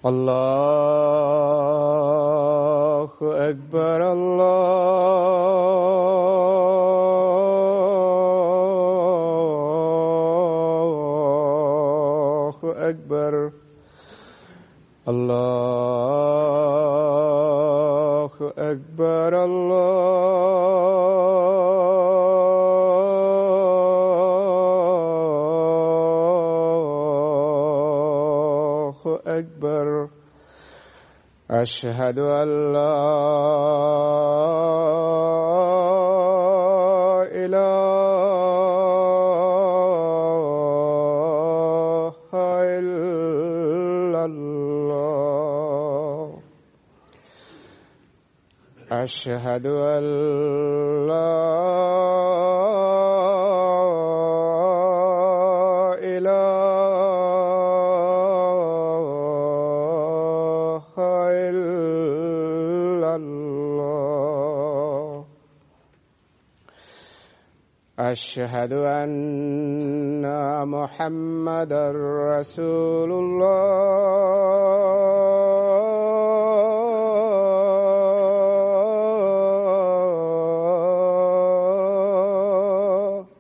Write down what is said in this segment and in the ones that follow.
الله أكبر الله أكبر الله أكبر الله أكبر أشهد أن لا إله إلا الله أشهد أن لا إله إلا الله أشهد أن محمدا رسول الله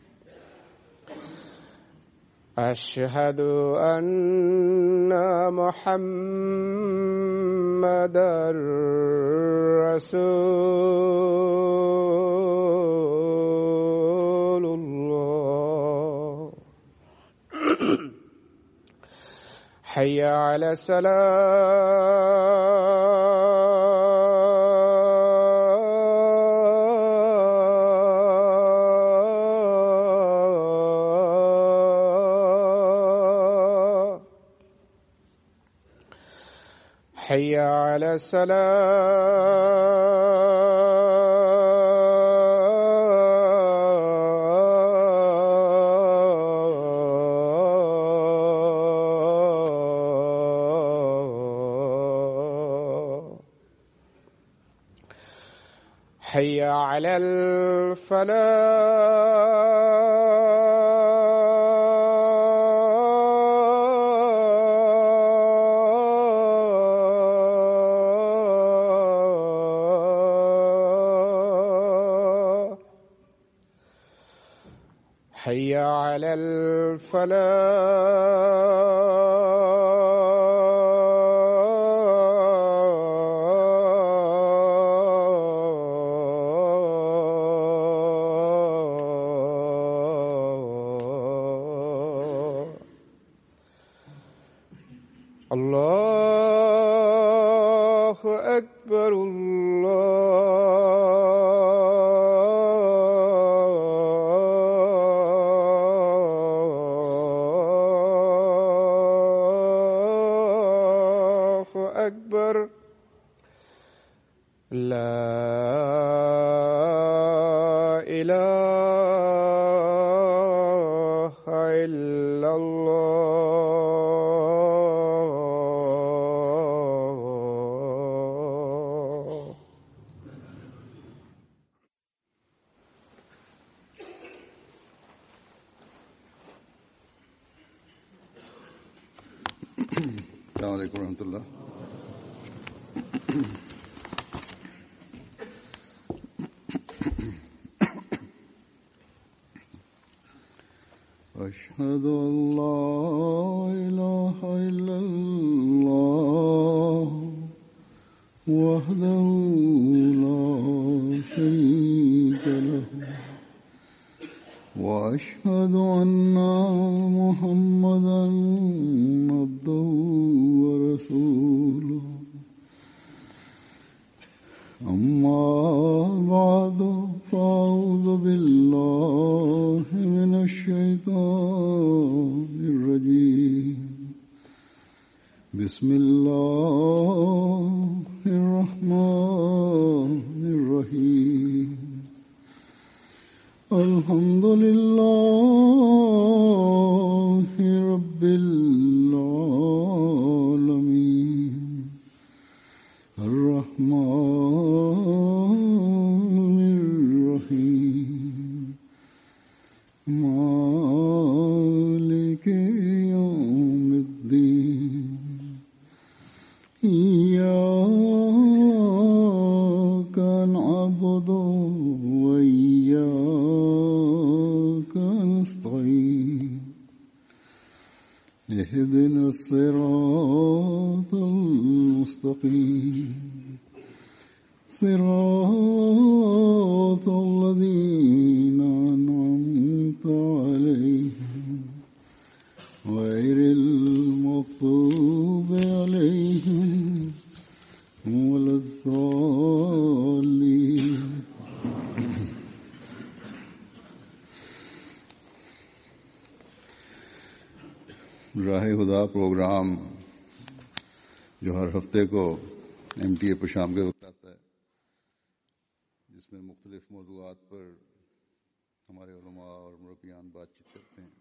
أشهد أن محمدا رسول الله حي على السلام حي على السلام حي على الفلاح حي على الفلاح الله أكبر الله أكبر لا إله إلا الله السلام عليكم ورحمة الله أشهد أن لا إله إلا الله وحده لا شريك له وأشهد أن محمدا عبده ورسوله أما بعد فأعوذ بالله من الشيطان الرجيم بسم الله الرحمن الرحيم الحمد لله رب العالمين الرحمن الرحيم مالك يوم الدين صراط الذين أنعمت عليهم غير المغضوب عليهم ولا الضالين राह खुदा प्रोग्राम जो हर हफ्ते को एम टी ए पर शाम के वक्त आता है जिसमें मुख्तलिफ मौजूद पर हमारे उलमा और मुरबियान बातचीत करते हैं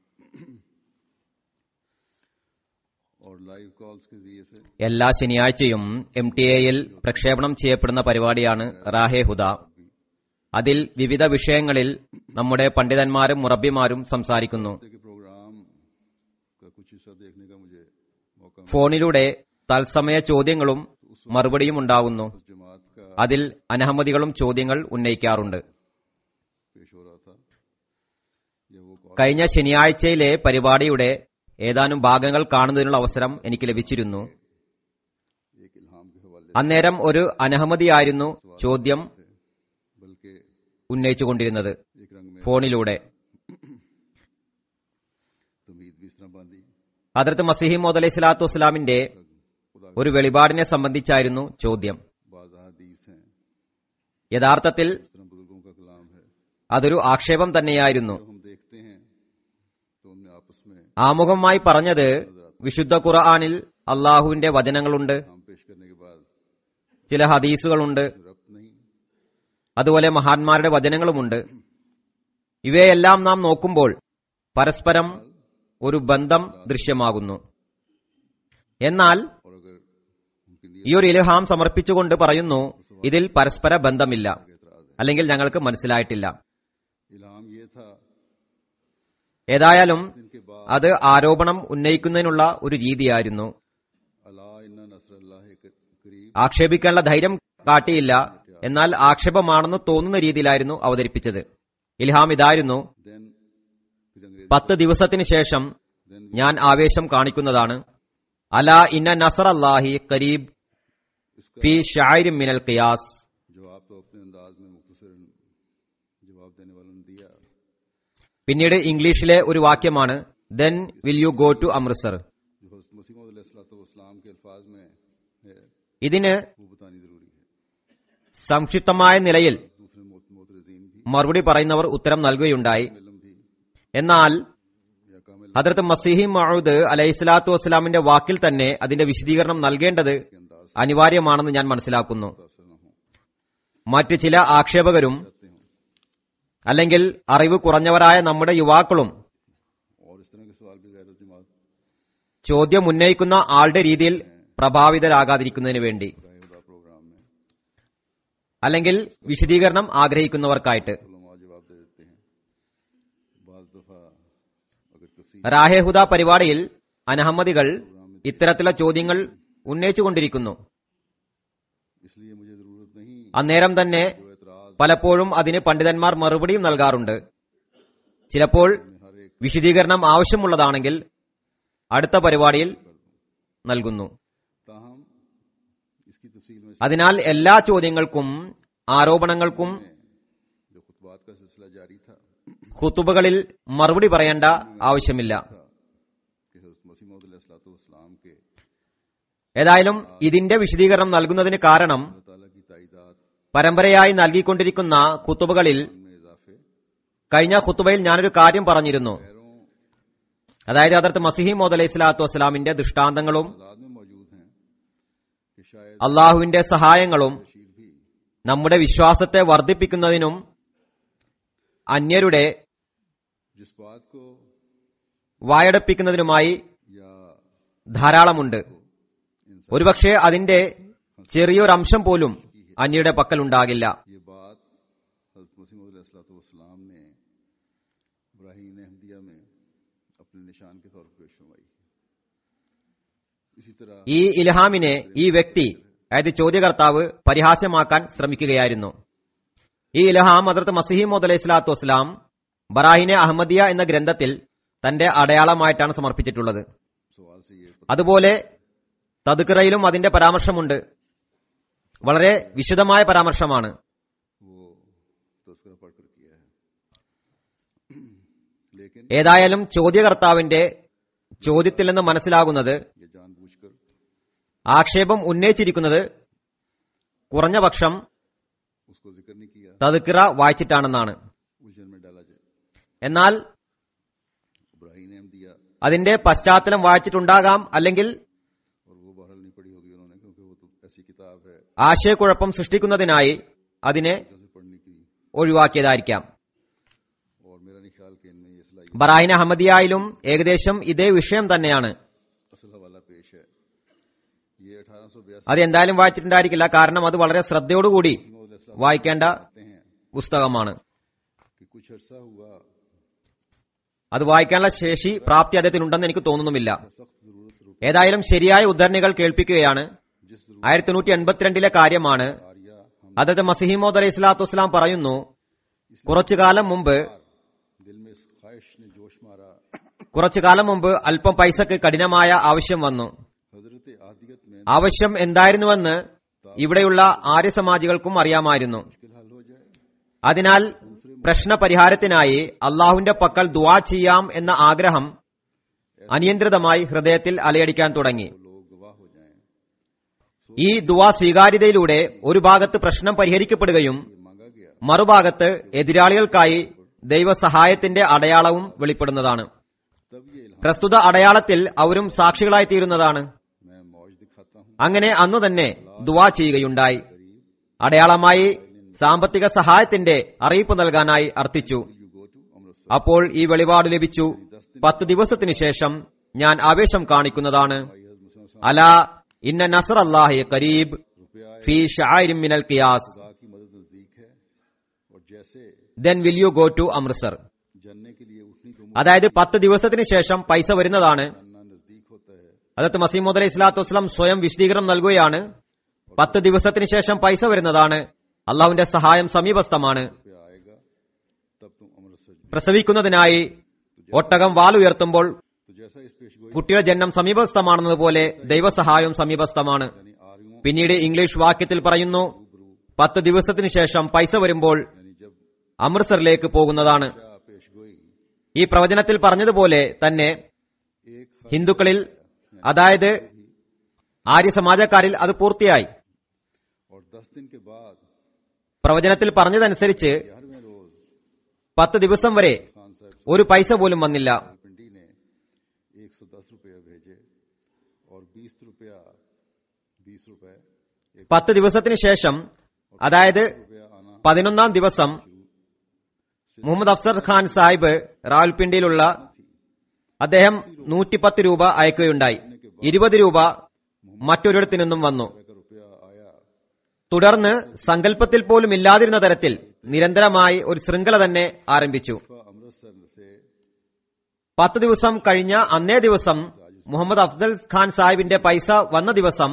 और लाइव कॉल्स के जरिए से എല്ലാ ശനിയാഴ്ചയും എം ടി എയിൽ പ്രക്ഷേപണം ചെയ്യപ്പെടുന്ന പരിപാടിയാണ് റാഹെ ഹുദ അതിൽ വിവിധ വിഷയങ്ങളിൽ നമ്മുടെ പണ്ഡിതന്മാരും മുറബിമാരും സംസാരിക്കുന്നു हफ्ते के प्रोग्राम का कुछ हिस्सा देखने का मुझे मौका मिला ഫോണിലൂടെ तത്സമയ ചോദ്യങ്ങളും മറുപടിയും ഉണ്ടാകുന്നു उस जमात का അതിൽ അനഹമ്മദികളും ചോദ്യങ്ങൾ ഉന്നയിക്കാറുണ്ട് पेश हो रहा था या वो कॉल കഴിഞ്ഞ ശനിയാഴ്ചയിലെ പരിപാടിയുടെ ഏതാനും ഭാഗങ്ങൾ കാണുന്നതിനുള്ള അവസരം എനിക്ക് ലഭിച്ചിരുന്നു एक इल्हाम के हवाले അന്നേരം ഒരു അനഹമ്മദിയായിരുന്നു ചോദ്യം से बल्कि ഉന്നയിച്ചുകൊണ്ടിരുന്നത് एक रंग में ഫോണിലൂടെ तमीद भी इस तरह बांधी അതിർത്ത് മസിഹി മോദ് അലൈഹി സ്വലാത്തു വസ്സലാമിന്റെ खुदा ഒരു വെളിപാടിനെ സംബന്ധിച്ചായിരുന്നു ചോദ്യം बाज हदीस हैं യഥാർത്ഥത്തിൽ इस तरह बुजुर्गों का कलाम है അതൊരു ആക്ഷേപം തന്നെയായിരുന്നു जब हम देखते हैं तो उनमें आपस में ആമുഖമായി പറഞ്ഞത് വിശുദ്ധ ഖുർആനിൽ അള്ളാഹുവിന്റെ വചനങ്ങളുണ്ട് हम पेश करने के बाद ചില ഹദീസുകളുണ്ട് रब्त नहीं അതുപോലെ മഹാന്മാരുടെ വചനങ്ങളുമുണ്ട് ഇവയെല്ലാം നാം നോക്കുമ്പോൾ പരസ്പരം ഒരു ബന്ധം ദൃശ്യമാകുന്നു എന്നാൽ और अगर उनके लिए ഈ ഒരു ഇലഹാം സമർപ്പിച്ചുകൊണ്ട് പറയുന്നു ഇതിൽ പരസ്പര ബന്ധമില്ല एतराज है അല്ലെങ്കിൽ ഞങ്ങൾക്ക് മനസ്സിലായിട്ടില്ല इल्हाम ये था ഏതായാലും दिन के बाद അത് ആരോപണം ഉന്നയിക്കുന്നതിനുള്ള ഒരു രീതിയായിരുന്നു अला इन्ना नसर अल्लाह के करीब ആക്ഷേപിക്കാനുള്ള ധൈര്യം കാട്ടിയില്ല എന്നാൽ ആക്ഷേപമാണെന്ന് തോന്നുന്ന രീതിയിലായിരുന്നു അവതരിപ്പിച്ചത് ഇൽഹാം ഇതായിരുന്നു देन फिर अंग्रेज പത്ത് ദിവസത്തിന് ശേഷം देन ഞാൻ आവേശം കാണിക്കുന്നതാണ് അല ഇന്ന നസർ അല്ലാഹി കരീബ് इसका ഫി ഷായിരി മിനൽ ഖിയാസ് जवाब तो अपने अंदाज में मुख्तसर जवाब देने वालों ने दिया പിന്നീട് ഇംഗ്ലീഷിലെ ഒരു വാക്യമാണ് then will you go to Amritsar जो हज़रत मसीह मसीम के अल्फाज में है ഇതിന് वो बतानी जरूरी है സംക്ഷിപ്തമായ നിലയിൽ दूसरे मोतरजीन भी മറുപടി പറയുന്നവർ ഉത്തരം നൽകുകയുണ്ടായി इलम भी എന്നാൽ या कामिल ഹദ്രത്ത് മസീഹി മഹൂദ് അലൈഹിസ്ലാത്തു വസ്സലാമിന്റെ വാക്കിൽ തന്നെ അതിന്റെ വിശദീകരണം നൽകേണ്ടത് के अंदाज അനിവാര്യമാണെന്ന് ഞാൻ മനസ്സിലാക്കുന്നു से असर न हो മറ്റ് ചില ആക്ഷേപകരും चाहते हूँ അല്ലെങ്കിൽ അറിവ് കുറഞ്ഞവരായ നമ്മുടെ യുവാക്കളും और इस तरह के सवाल भी गैर जमात ചോദ്യം ഉന്നയിക്കുന്ന ആളുടെ രീതിയിൽ പ്രഭാവിതരാകാതിരിക്കുന്നതിന് വേണ്ടി राय खुदा प्रोग्राम में അല്ലെങ്കിൽ വിശദീകരണം ആഗ്രഹിക്കുന്നവർക്കായിട്ട് उलमा जवाब दे देते हैं बाज दफा अगर तफसील റാഹേഹുദ പരിപാടിയിൽ അനഹമ്മദികൾ ഇത്തരത്തിലുള്ള ചോദ്യങ്ങൾ ഉന്നയിച്ചുകൊണ്ടിരിക്കുന്നു इसलिए मुझे जरूरत नहीं അന്നേരം തന്നെ जो एतराज പലപ്പോഴും അതിന് പണ്ഡിതന്മാർ മറുപടിയും നൽകാറുണ്ട് ചിലപ്പോൾ में हर एक വിശദീകരണം ആവശ്യമുള്ളതാണെങ്കിൽ അടുത്ത പരിപാടിയിൽ നൽകുന്നു ताहम इसकी तफसील में അതിനാൽ എല്ലാ ചോദ്യങ്ങൾക്കും आരോപണങ്ങൾക്കും जो खुतबात का सिलसिला जारी था ഖുത്തുബകളിൽ മറുപടി പറയേണ്ട ആവശ്യമില്ല था कि हज़रत मसीह मसीम के ഏതായാലും ഇതിന്റെ വിശദീകരണം നൽകുന്നതിന് കാരണം अल्लाह ताला की ताइदाद പരമ്പരയായി നൽകിക്കൊണ്ടിരിക്കുന്ന ഖുത്തുബകളിൽ में इजाफे കഴിഞ്ഞ ഖുത്തുബയിൽ ഞാനൊരു കാര്യം പറഞ്ഞിരുന്നു पैरों അതായത് അതിർത്ത് മസിഹി മോദ് അലൈഹി സ്വലാത്തു വസ്സലാമിന്റെ ദൃഷ്ടാന്തങ്ങളും तादाद में मौजूद हैं कि शायद അള്ളാഹുവിന്റെ സഹായങ്ങളും बशीर भी നമ്മുടെ വിശ്വാസത്തെ വർദ്ധിപ്പിക്കുന്നതിനും അന്യരുടെ जिस बात को വായടപ്പിക്കുന്നതിനുമായി या ധാരാളമുണ്ട് इंसान ഒരുപക്ഷെ അതിന്റെ ചെറിയൊരംശം പോലും അന്യയുടെ പക്കലുണ്ടാകില്ല ये बात हज़रत मसीह वसलाम ने इब्राहिम अहमदिया में अपने निशान के तौर पर पेश फरमाई इसी तरह ഈ ഇൽഹാമിനെ ഈ വ്യക്തി അതായത് ചോദ്യകർത്താവ് പരിഹാസ്യമാക്കാൻ ശ്രമിക്കുകയായിരുന്നു ഈ ഇൽഹാം ഹദ്രത്ത് മസിഹിമോദ് അലൈഹി സ്വലാത്തു വസ്സലാം ബറാഹിനെ അഹമ്മദിയ എന്ന ഗ്രന്ഥത്തിൽ തന്റെ അടയാളമായിട്ടാണ് സമർപ്പിച്ചിട്ടുള്ളത് सवाल से ये അതുപോലെ തദ്ക്കിറയിലും അതിന്റെ പരാമർശമുണ്ട് വളരെ വിശദമായ പരാമർശമാണ് वो तस्करा पढ़कर किया है लेकिन ഏതായാലും ചോദ്യകർത്താവിന്റെ ചോദ്യത്തിൽ നിന്ന് മനസ്സിലാകുന്നത് ये जानबूझकर ആക്ഷേപം ഉന്നയിച്ചിരിക്കുന്നത് കുറഞ്ഞ പക്ഷം उसको जिक्र नहीं किया തതുക്കിറ വായിച്ചിട്ടാണെന്നാണ് उलझन में डाला जाए എന്നാൽ इब्राहिम ने हम दिया അതിന്റെ പശ്ചാത്തലം വായിച്ചിട്ടുണ്ടാകാം അല്ലെങ്കിൽ और वो बहरहाल नहीं पढ़ी होगी उन्होंने क्योंकि वो तो ऐसी किताब है ആശയക്കുഴപ്പം सृഷ്ടിക്കുന്നതിനായി അതിനെ जैसे पढ़ने की ഒഴിവാക്കിയതായിരിക്കാം और मेरा नहीं ख्याल कि इनमें ये सलाहियत ബറായിൻ അഹമ്മദിയായാലും ഏകദേശം ഇതേ വിഷയം തന്നെയാണ് असल हवाला पेश है ये अठारह सौ बयासी അത് എന്തായാലും വായിച്ചിട്ടുണ്ടായിരിക്കില്ല കാരണം അത് വളരെ ശ്രദ്ധയോടുകൂടി വായിക്കേണ്ട कहते हैं പുസ്തകമാണ് कि कुछ अरसा हुआ അത് വായിക്കാനുള്ള ശേഷി പ്രാപ്തി അദ്ദേഹത്തിനുണ്ടെന്ന് എനിക്ക് തോന്നുന്നുമില്ല सख्त जरूरत रुक ഏതായാലും ശരിയായ ഉദ്ധരണികൾ കേൾപ്പിക്കുകയാണ് जिस जरूरत ആയിരത്തി തൊണ്ണൂറ്റി എൺപത്തിരണ്ടിലെ കാര്യമാണ് आरिया हम അതത് മസിഹിമോദ് അലൈഹി സ്വലാത്തു വസ്സലാം പറയുന്നു കുറച്ചു കാലം മുമ്പ് दिल में इस ख्वाहिश ने जोश मारा കുറച്ചു കാലം മുമ്പ് അല്പം പൈസക്ക് കഠിനമായ ആവശ്യം വന്നു हजरत आदियत में ആവശ്യം എന്തായിരുന്നുവെന്ന് ഇവിടെയുള്ള ആര്യസമാജികൾക്കും അറിയാമായിരുന്നു मुश्किल हल हो जाए അതിനാൽ പ്രശ്നപരിഹാരത്തിനായി അള്ളാഹുവിന്റെ പക്കൽ ദുവാ ചെയ്യാം എന്ന ആഗ്രഹം അനിയന്ത്രിതമായി ഹൃദയത്തിൽ അലയടിക്കാൻ തുടങ്ങി तो लोग गवाह हो जाएं ഈ ദുവാ സ്വീകാര്യതയിലൂടെ ഒരു ഭാഗത്ത് പ്രശ്നം പരിഹരിക്കപ്പെടുകയും ये मांगा गया മറുഭാഗത്ത് എതിരാളികൾക്കായി ദൈവസഹായത്തിന്റെ അടയാളവും വെളിപ്പെടുന്നതാണ് तब ये इल्हाम പ്രസ്തുത അടയാളത്തിൽ അവരും സാക്ഷികളായി തീരുന്നതാണ് मैं मौज दिखाता हूँ അങ്ങനെ അന്നു തന്നെ ദുവാ ചെയ്യുകയുണ്ടായി അടയാളമായി സാമ്പത്തിക സഹായത്തിന്റെ അറിയിപ്പ് നൽകാനായി അർത്ഥിച്ചു यू गो टू अमृतसर അപ്പോൾ ഈ വെളിപാട് ലഭിച്ചു പത്ത് ദിവസത്തിനു ശേഷം ഞാൻ ആവേശം കാണിക്കുന്നതാണ് भाई हजरत मुसलमान അല ഇന്ന നസർ അല്ലാഹി കരീബ് रुपया ഫി ഷായിരും മിനൽ കിയാസ് खुदा की मदद नजदीक है और जैसे then will you go to Amritsar जानने के लिए उठनी तो അതായത് പത്ത് ദിവസത്തിന് ശേഷം പൈസ വരുന്നതാണ് जानना नजदीक होता है അതത് മസീമുദ് അലൈഹി സ്വലാത്തു വസ്സലാം സ്വയം വിശദീകരണം നൽകുകയാണ് പത്ത് ദിവസത്തിന് ശേഷം പൈസ വരുന്നതാണ് അള്ളാഹുവിന്റെ സഹായം സമീപസ്ഥമാണ് रुपया आएगा तब तुम अमृतसर जाओ। പ്രസവിക്കുന്നതിനായി ഒട്ടകം വാലുയർത്തുമ്പോൾ तो जैसा इस पेश गोई കുട്ടിയുടെ ജന്മം സമീപസ്ഥമാണെന്നതുപോലെ ദൈവസഹായവും സമീപസ്ഥമാണ് यानी आर्यों പിന്നീട് ഇംഗ്ലീഷ് വാക്യത്തിൽ പറയുന്നു പത്ത് ദിവസത്തിന് ശേഷം പൈസ വരുമ്പോൾ यानी जब അമൃത്സറിലേക്ക് പോകുന്നതാണ് क्या पेश गोई ഈ പ്രവചനത്തിൽ പറഞ്ഞതുപോലെ തന്നെ एक खत ഹിന്ദുക്കളിൽ അതായത് ആര്യസമാജക്കാരിൽ അത് പൂർത്തിയായി और दस दिन के बाद പ്രവചനത്തിൽ പറഞ്ഞതനുസരിച്ച് ग्यारहवें रोज പത്ത് ദിവസം വരെ खान साहब ഒരു പൈസ പോലും വന്നില്ല पिंडी ने एक सौ दस रुपया भेजे और बीस रुपया बीस रुपए एक പത്ത് ദിവസത്തിന് ശേഷം അതായത് रुपया आना പതിനൊന്നാം ദിവസം മുഹമ്മദ് അഫ്സർ ഖാൻ സാഹിബ് റാവൽപിണ്ടിയിലുള്ള അദ്ദേഹം നൂറ്റിപ്പത്ത് രൂപ അയക്കുകയുണ്ടായി ഇരുപത് രൂപ മറ്റൊരിടത്തു നിന്നും വന്നു का रुपया आया തുടർന്ന് സങ്കല്പത്തിൽ പോലും ഇല്ലാതിരുന്ന തരത്തിൽ നിരന്തരമായി ഒരു ശൃംഖല തന്നെ ആരംഭിച്ചു वह अमृतसर से പത്ത് ദിവസം കഴിഞ്ഞ അന്നേ ദിവസം മുഹമ്മദ് അഫ്സൽ ഖാൻ സാഹിബിന്റെ പൈസ വന്ന ദിവസം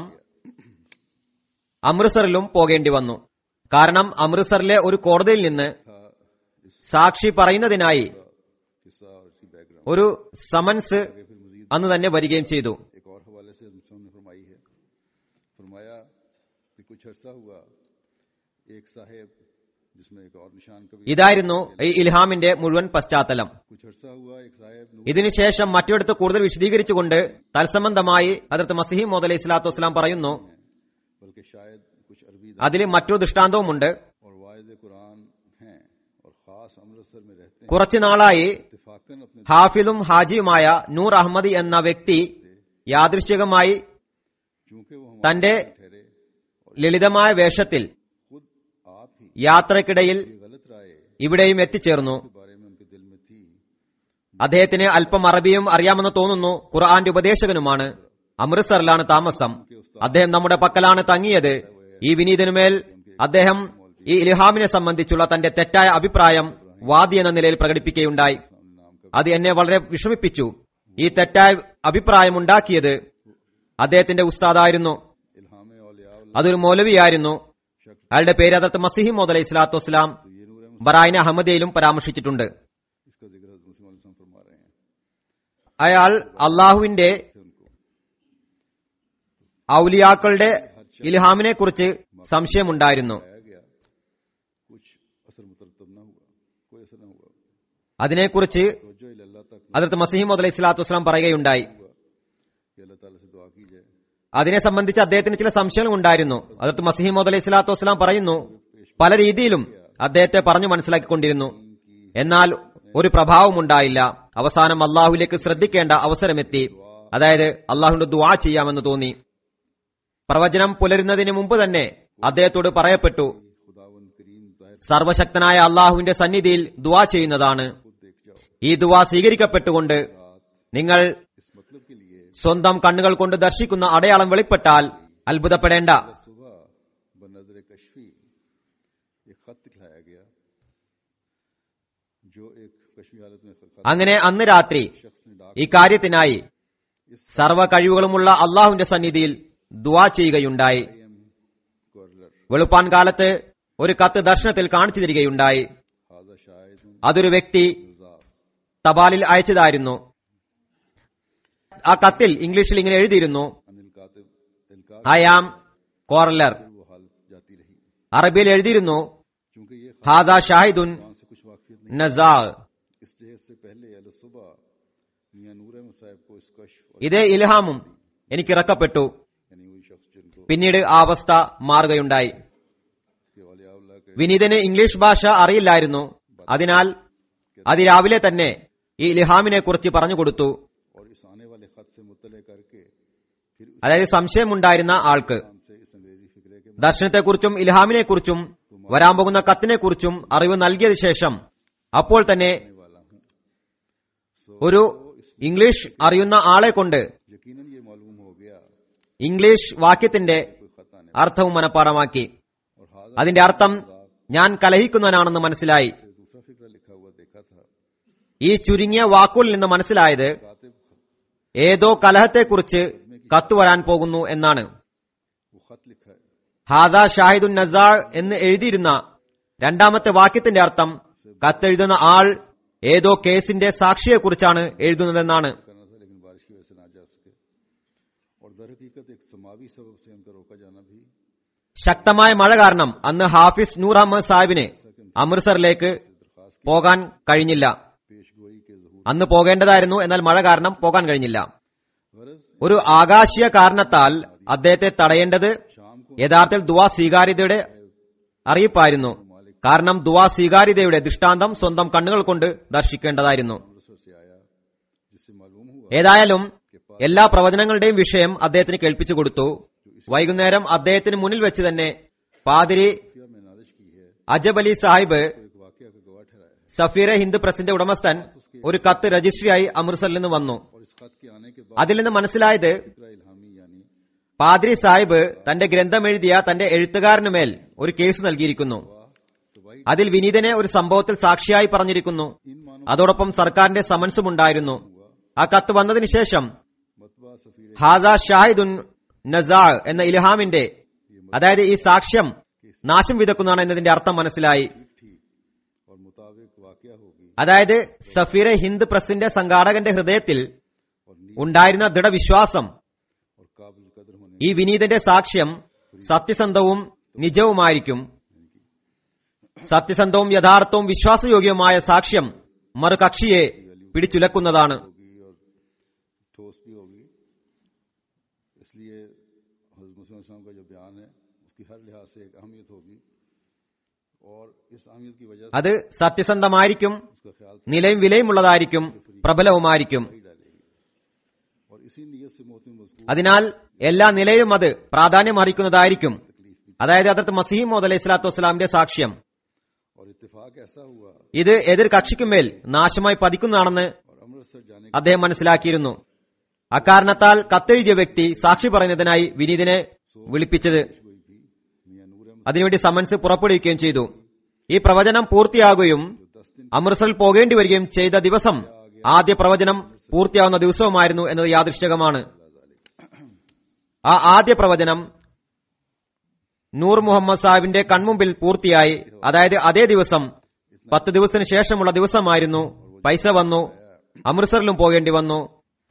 അമൃത്സറിലും പോകേണ്ടി വന്നു കാരണം അമൃത്സറിലെ ഒരു കോടതിയിൽ നിന്ന് था इस സാക്ഷി പറയുന്നതിനായി किस्सा और इसकी बैकग्राउंड ഒരു സമൻസ് फिर मजीद അന്ന് തന്നെ വരികയും ചെയ്തു एक और हवाले से मुसलमान ने फरमाई है फरमाया कि कुछ अरसा हुआ एक साहेब जिसमें एक और निशान कभी ഇതായിരുന്നു ഈ ഇൽഹാമിന്റെ മുഴുവൻ പശ്ചാത്തലം कुछ अरसा हुआ एक साहेब नूर ഇതിനുശേഷം മറ്റിടത്ത് കൂടുതൽ വിശദീകരിച്ചുകൊണ്ട് തത്സംബന്ധമായി അതിർത്ത് മസിഹി മോദ് അലൈഹി സ്വലാത്തു വസ്സലാം പറയുന്നു बल्कि शायद कुछ अरबी അതിൽ മറ്റൊരു ദൃഷ്ടാന്തവുമുണ്ട് और वायद कुरान हैं और खास अमृतसर में रहते हैं കുറച്ചു നാളായി इतफाकन अपने ഹാഫിദും ഹാജിയുമായ നൂർ അഹമ്മദി എന്ന വ്യക്തി യാദൃശ്ചികമായി चूंकि वो हमारे തന്റെ ठहरे ലളിതമായ വേഷത്തിൽ खुद आप ही യാത്രക്കിടയിൽ ये गलत राय ഇവിടെയും എത്തിച്ചേർന്നു के बारे में उनके दिल में थी അദ്ദേഹത്തിന് അല്പം അറബിയും അറിയാമെന്ന് തോന്നുന്നു ഖുർആന്റെ ഉപദേശകനുമാണ് അമൃത്സറിലാണ് താമസം അദ്ദേഹം നമ്മുടെ പക്കലാണ് തങ്ങിയത് ഈ വിനീതനുമേൽ അദ്ദേഹം ഈ ഇൽഹാമിനെ സംബന്ധിച്ചുള്ള തന്റെ തെറ്റായ അഭിപ്രായം വാദി എന്ന നിലയിൽ പ്രകടിപ്പിക്കുകയുണ്ടായി नाम का അത് എന്നെ വളരെ വിഷമിപ്പിച്ചു ഈ തെറ്റായ അഭിപ്രായം ഉണ്ടാക്കിയത് അദ്ദേഹത്തിന്റെ ഉസ്താദായിരുന്നു इल्हाम औलिया അതൊരു മൗലവിയായിരുന്നു അയാളുടെ പേര് അതത്ത് മസിഹി മോദ് അലൈഹി സ്വലാത്തു വസ്സലാം तो ये नूर मुस्लिम ബറായിന അഹമ്മദിയയിലും പരാമർശിച്ചിട്ടുണ്ട് इसका जिक्र हज़रत मुस्लिम अलैहि सल्लम फरमा रहे हैं അയാൾ അള്ളാഹുവിന്റെ थे उनको ഔലിയാക്കളുടെ ഇൽഹാമിനെ കുറിച്ച് സംശയമുണ്ടായിരുന്നു पाया गया कुछ असर मुतरतब ना हुआ कोई असर ना हुआ അതിനെക്കുറിച്ച് तवज्जो अल्लाह तक അതിർത്ത് മസീമദ് അലൈഹി സ്വലാത്തു വസ്സലാം പറയുകയുണ്ടായി हुआ कि अल्लाह ताला से दुआ की जाए അതിനെ സംബന്ധിച്ച് അദ്ദേഹത്തിന് ചില സംശയങ്ങൾ ഉണ്ടായിരുന്നു അതിർത്ത് മസീമോദ് അലൈഹി സ്വലാത്തു വസ്സലാം പറയുന്നു പല രീതിയിലും അദ്ദേഹത്തെ പറഞ്ഞു മനസ്സിലാക്കിക്കൊണ്ടിരുന്നു എന്നാൽ ഒരു പ്രഭാവം ഉണ്ടായില്ല അവസാനം അള്ളാഹുലേക്ക് ശ്രദ്ധിക്കേണ്ട അവസരമെത്തി അതായത് അള്ളാഹുവിന്റെ ദുആ ചെയ്യാമെന്ന് തോന്നി പ്രവചനം പുലരുന്നതിന് മുമ്പ് തന്നെ അദ്ദേഹത്തോട് പറയപ്പെട്ടു खुदावन करीम जाहिर സർവശക്തനായ അള്ളാഹുവിന്റെ സന്നിധിയിൽ ദുആ ചെയ്യുന്നതാണ് खुद देख जाओ ഈ ദുആ സ്വീകരിക്കപ്പെട്ടുകൊണ്ട് നിങ്ങൾ इस मतलब के लिए സ്വന്തം കണ്ണുകൾ കൊണ്ട് ദർശിക്കുന്ന അടയാളം വെളിപ്പെട്ടാൽ അത്ഭുതപ്പെടേണ്ട सुबह बनजर कशफी एक खत दिखलाया गया जो एक कशफी हालत में खत അങ്ങനെ अന്ന് രാത്രി शख्स ने डाक ഈ കാര്യത്തിനായി സർവ കഴിവുകളുമുള്ള അള്ളാഹുവിന്റെ സന്നിധിയിൽ ദുആ ചെയ്യുകയുണ്ടായി एम कोरलर വെളുപ്പാൻ കാലത്ത് ഒരു കത്ത് ദർശനത്തിൽ കാണിച്ചു തരികയുണ്ടായി हाजा शायद അതൊരു വ്യക്തി गुजार തപാലിൽ അയച്ചതായിരുന്നു ആ കത്തിൽ ഇംഗ്ലീഷിൽ ഇങ്ങനെ എഴുതിയിരുന്നു अनिल कातिब इल्का ഐ ആം കോർലർ वो हालत जाती रही അറബിയിൽ എഴുതിയിരുന്നു चूंकि ये खत ഹാദ ഷാഹിദുൻ वहां से कुछ वाकियत नहीं നസാ इस जहेज से पहले अल सुबह मियां नूर अहमद साहब को इस कश और ഇതേ ഇൽഹാമും എനിക്ക് ഇറക്കപ്പെട്ടു यानी वही शख्स जिनको പിന്നീട് ആ അവസ്ഥ മാറുകയുണ്ടായി के औलियाउल्लाह के വിനീതന് ഇംഗ്ലീഷ് ഭാഷ അറിയില്ലായിരുന്നു അതിനാൽ അതിരാവിലെ തന്നെ ഈ ഇൽഹാമിനെ കുറിച്ച് പറഞ്ഞുകൊടുത്തു और इस आने वाले खत से मुतले करके फिर उस അതായത് സംശയമുണ്ടായിരുന്ന ആൾക്ക് इंसान से इस अंग्रेजी फिक्रे के ദർശനത്തെക്കുറിച്ചും ഇൽഹാമിനെക്കുറിച്ചും വരാൻ പോകുന്ന കത്തിനെക്കുറിച്ചും അറിവ് നൽകിയതിനു ശേഷം അപ്പോൾ തന്നെ मानने वाला हूं ഒരു ഇംഗ്ലീഷ് അറിയുന്ന ആളെ കൊണ്ട് यकीनन ये मालूम हो गया ഇംഗ്ലീഷ് വാക്യത്തിന്റെ कोई खत आने അർത്ഥവും മനഃപ്പാടമാക്കി और हाजा അതിന്റെ അർത്ഥം ഞാൻ കലഹിക്കുന്നവനാണെന്ന് മനസ്സിലായി से दूसरा फिक्र लिखा हुआ देखा था ഈ ചുരുങ്ങിയ വാക്കുകളിൽ നിന്ന് മനസ്സിലായത് कातिब ഏതോ കലഹത്തെക്കുറിച്ച് കത്ത് വരാൻ പോകുന്നു എന്നാണ് वो खत लिखा है ഹാദ ഷാഹിദുൻ നസാർ എന്ന് എഴുതിയിരുന്ന രണ്ടാമത്തെ വാക്യത്തിന്റെ അർത്ഥം കത്തെഴുതുന്ന ആൾ ഏതോ കേസിന്റെ സാക്ഷിയെക്കുറിച്ചാണ് എഴുതുന്നതെന്നാണ് करना था लेकिन बारिश की वजह से ना जा सके और दर हकीकत एक समावी सबब से उनका रोका जाना भी ശക്തമായ മഴ കാരണം അന്ന് ഹാഫിസ് നൂർ അഹമ്മദ് സാഹിബിന് അമൃത്സറിലേക്ക് दरखास्त പോകാൻ കഴിഞ്ഞില്ല की पेश गोई के जहूर അന്ന് പോകേണ്ടതായിരുന്നു എന്നാൽ മഴ കാരണം പോകാൻ കഴിഞ്ഞില്ല गरज ഒരു ആകാശീയ കാരണത്താൽ അദ്ദേഹത്തെ തടയേണ്ടത് शाम को യഥാർത്ഥത്തിൽ ദുവാ സ്വീകാര്യതയുടെ അറിയിപ്പായിരുന്നു കാരണം ദുവാ സ്വീകാര്യതയുടെ ദൃഷ്ടാന്തം സ്വന്തം കണ്ണുകൾ കൊണ്ട് ദർശിക്കേണ്ടതായിരുന്നു अमृतसर से आया जिससे मालूम हुआ ഏതായാലും എല്ലാ പ്രവചനങ്ങളുടെയും വിഷയം അദ്ദേഹത്തിന് കേൾപ്പിച്ചു കൊടുത്തു വൈകുന്നേരം അദ്ദേഹത്തിന് മുന്നിൽ വെച്ച് തന്നെ പാതിരി खुफिया में नादिश की है അജബ് അലി സാഹിബ് तो एक वाकया का गवाह ठहराया है സഫീറെ ഹിന്ദ് പ്രസിന്റെ ഉടമസ്ഥൻ ഒരു കത്ത് രജിസ്ട്രിയായി അമൃത്സറിൽ നിന്ന് വന്നു और इस खत के आने के बाद അതിൽ നിന്ന് മനസ്സിലായത് फिक्रा इल्हामी यानी പാദ്രി സാഹിബ് തന്റെ ഗ്രന്ഥം എഴുതിയ തന്റെ എഴുത്തുകാരന് മേൽ ഒരു കേസ് നൽകിയിരിക്കുന്നു तो भाई അതിൽ വിനീതനെ ഒരു സംഭവത്തിൽ സാക്ഷിയായി പറഞ്ഞിരിക്കുന്നു इन मानव അതോടൊപ്പം സർക്കാരിന്റെ സമൻസും ഉണ്ടായിരുന്നു ആ കത്ത് വന്നതിന് ശേഷം मतबा सफीर ഹാദ ഷാഹിദുൻ നസാർ എന്ന ഇൽഹാമിന്റെ അതായത് ഈ സാക്ഷ്യം നാശം വിതക്കുന്നതാണ് എന്നതിന്റെ അർത്ഥം മനസ്സിലായി ठीक ठीक और मुताबिक वाकया होगी അതായത് സഫീറെ ഹിന്ദ് പ്രസിന്റെ സംഘാടകന്റെ ഹൃദയത്തിൽ और नी ഉണ്ടായിരുന്ന ദൃഢവിശ്വാസം और काबिल कदर होने ഈ വിനീതന്റെ സാക്ഷ്യം സത്യസന്ധവും നിജവുമായിരിക്കും സത്യസന്ധവും യഥാർത്ഥവും വിശ്വാസയോഗ്യവുമായ സാക്ഷ്യം മറുകക്ഷിയെ പിടിച്ചുലക്കുന്നതാണ് होगी और ठोस भी होगी इसलिए हजरत मुसलमान का जो बयान है उसकी हर लिहाज से एक अहमियत होगी और इस अहमियत की वजह से അത് സത്യസന്ധമായിരിക്കും उसका ख्याल നിലയും വിലയുമുള്ളതായിരിക്കും പ്രബലവുമായിരിക്കും ही डालेगी और इसी नीयत से मोहतम मजबूत അതിനാൽ എല്ലാ നിലയിലും അത് പ്രാധാന്യം അറിയിക്കുന്നതായിരിക്കും അതായത് അതത് മസീം മോദ് അലൈഹി സ്വലാത്തു വസ്സലാമിന്റെ സാക്ഷ്യം और इत्तेफाक ऐसा हुआ ഇത് എതിർ കക്ഷിക്കുമേൽ നാശമായി പതിക്കുന്നതാണെന്ന് और अमृतसर जाने അദ്ദേഹം മനസ്സിലാക്കിയിരുന്നു അക്കാരണത്താൽ കത്തെഴുതിയ വ്യക്തി സാക്ഷി പറയുന്നതിനായി വിനീതിനെ വിളിപ്പിച്ചത് की हुई भी मियां नूर अहमद അതിനുവേണ്ടി സമൻസ് പുറപ്പെടുവിക്കുകയും ചെയ്തു ഈ പ്രവചനം പൂർത്തിയാകുകയും दस दिन അമൃത്സറിൽ പോകേണ്ടി വരികയും ചെയ്ത ദിവസം ആദ്യ പ്രവചനം പൂർത്തിയാവുന്ന ദിവസവുമായിരുന്നു എന്നത് യാദൃശ്ചികമാണ് ആ ആദ്യ പ്രവചനം നൂർ മുഹമ്മദ് സാഹിബിന്റെ കൺമുമ്പിൽ പൂർത്തിയായി അതായത് അതേ ദിവസം പത്ത് ദിവസത്തിന് ശേഷമുള്ള ദിവസമായിരുന്നു പൈസ വന്നു അമൃത്സറിലും പോകേണ്ടി വന്നു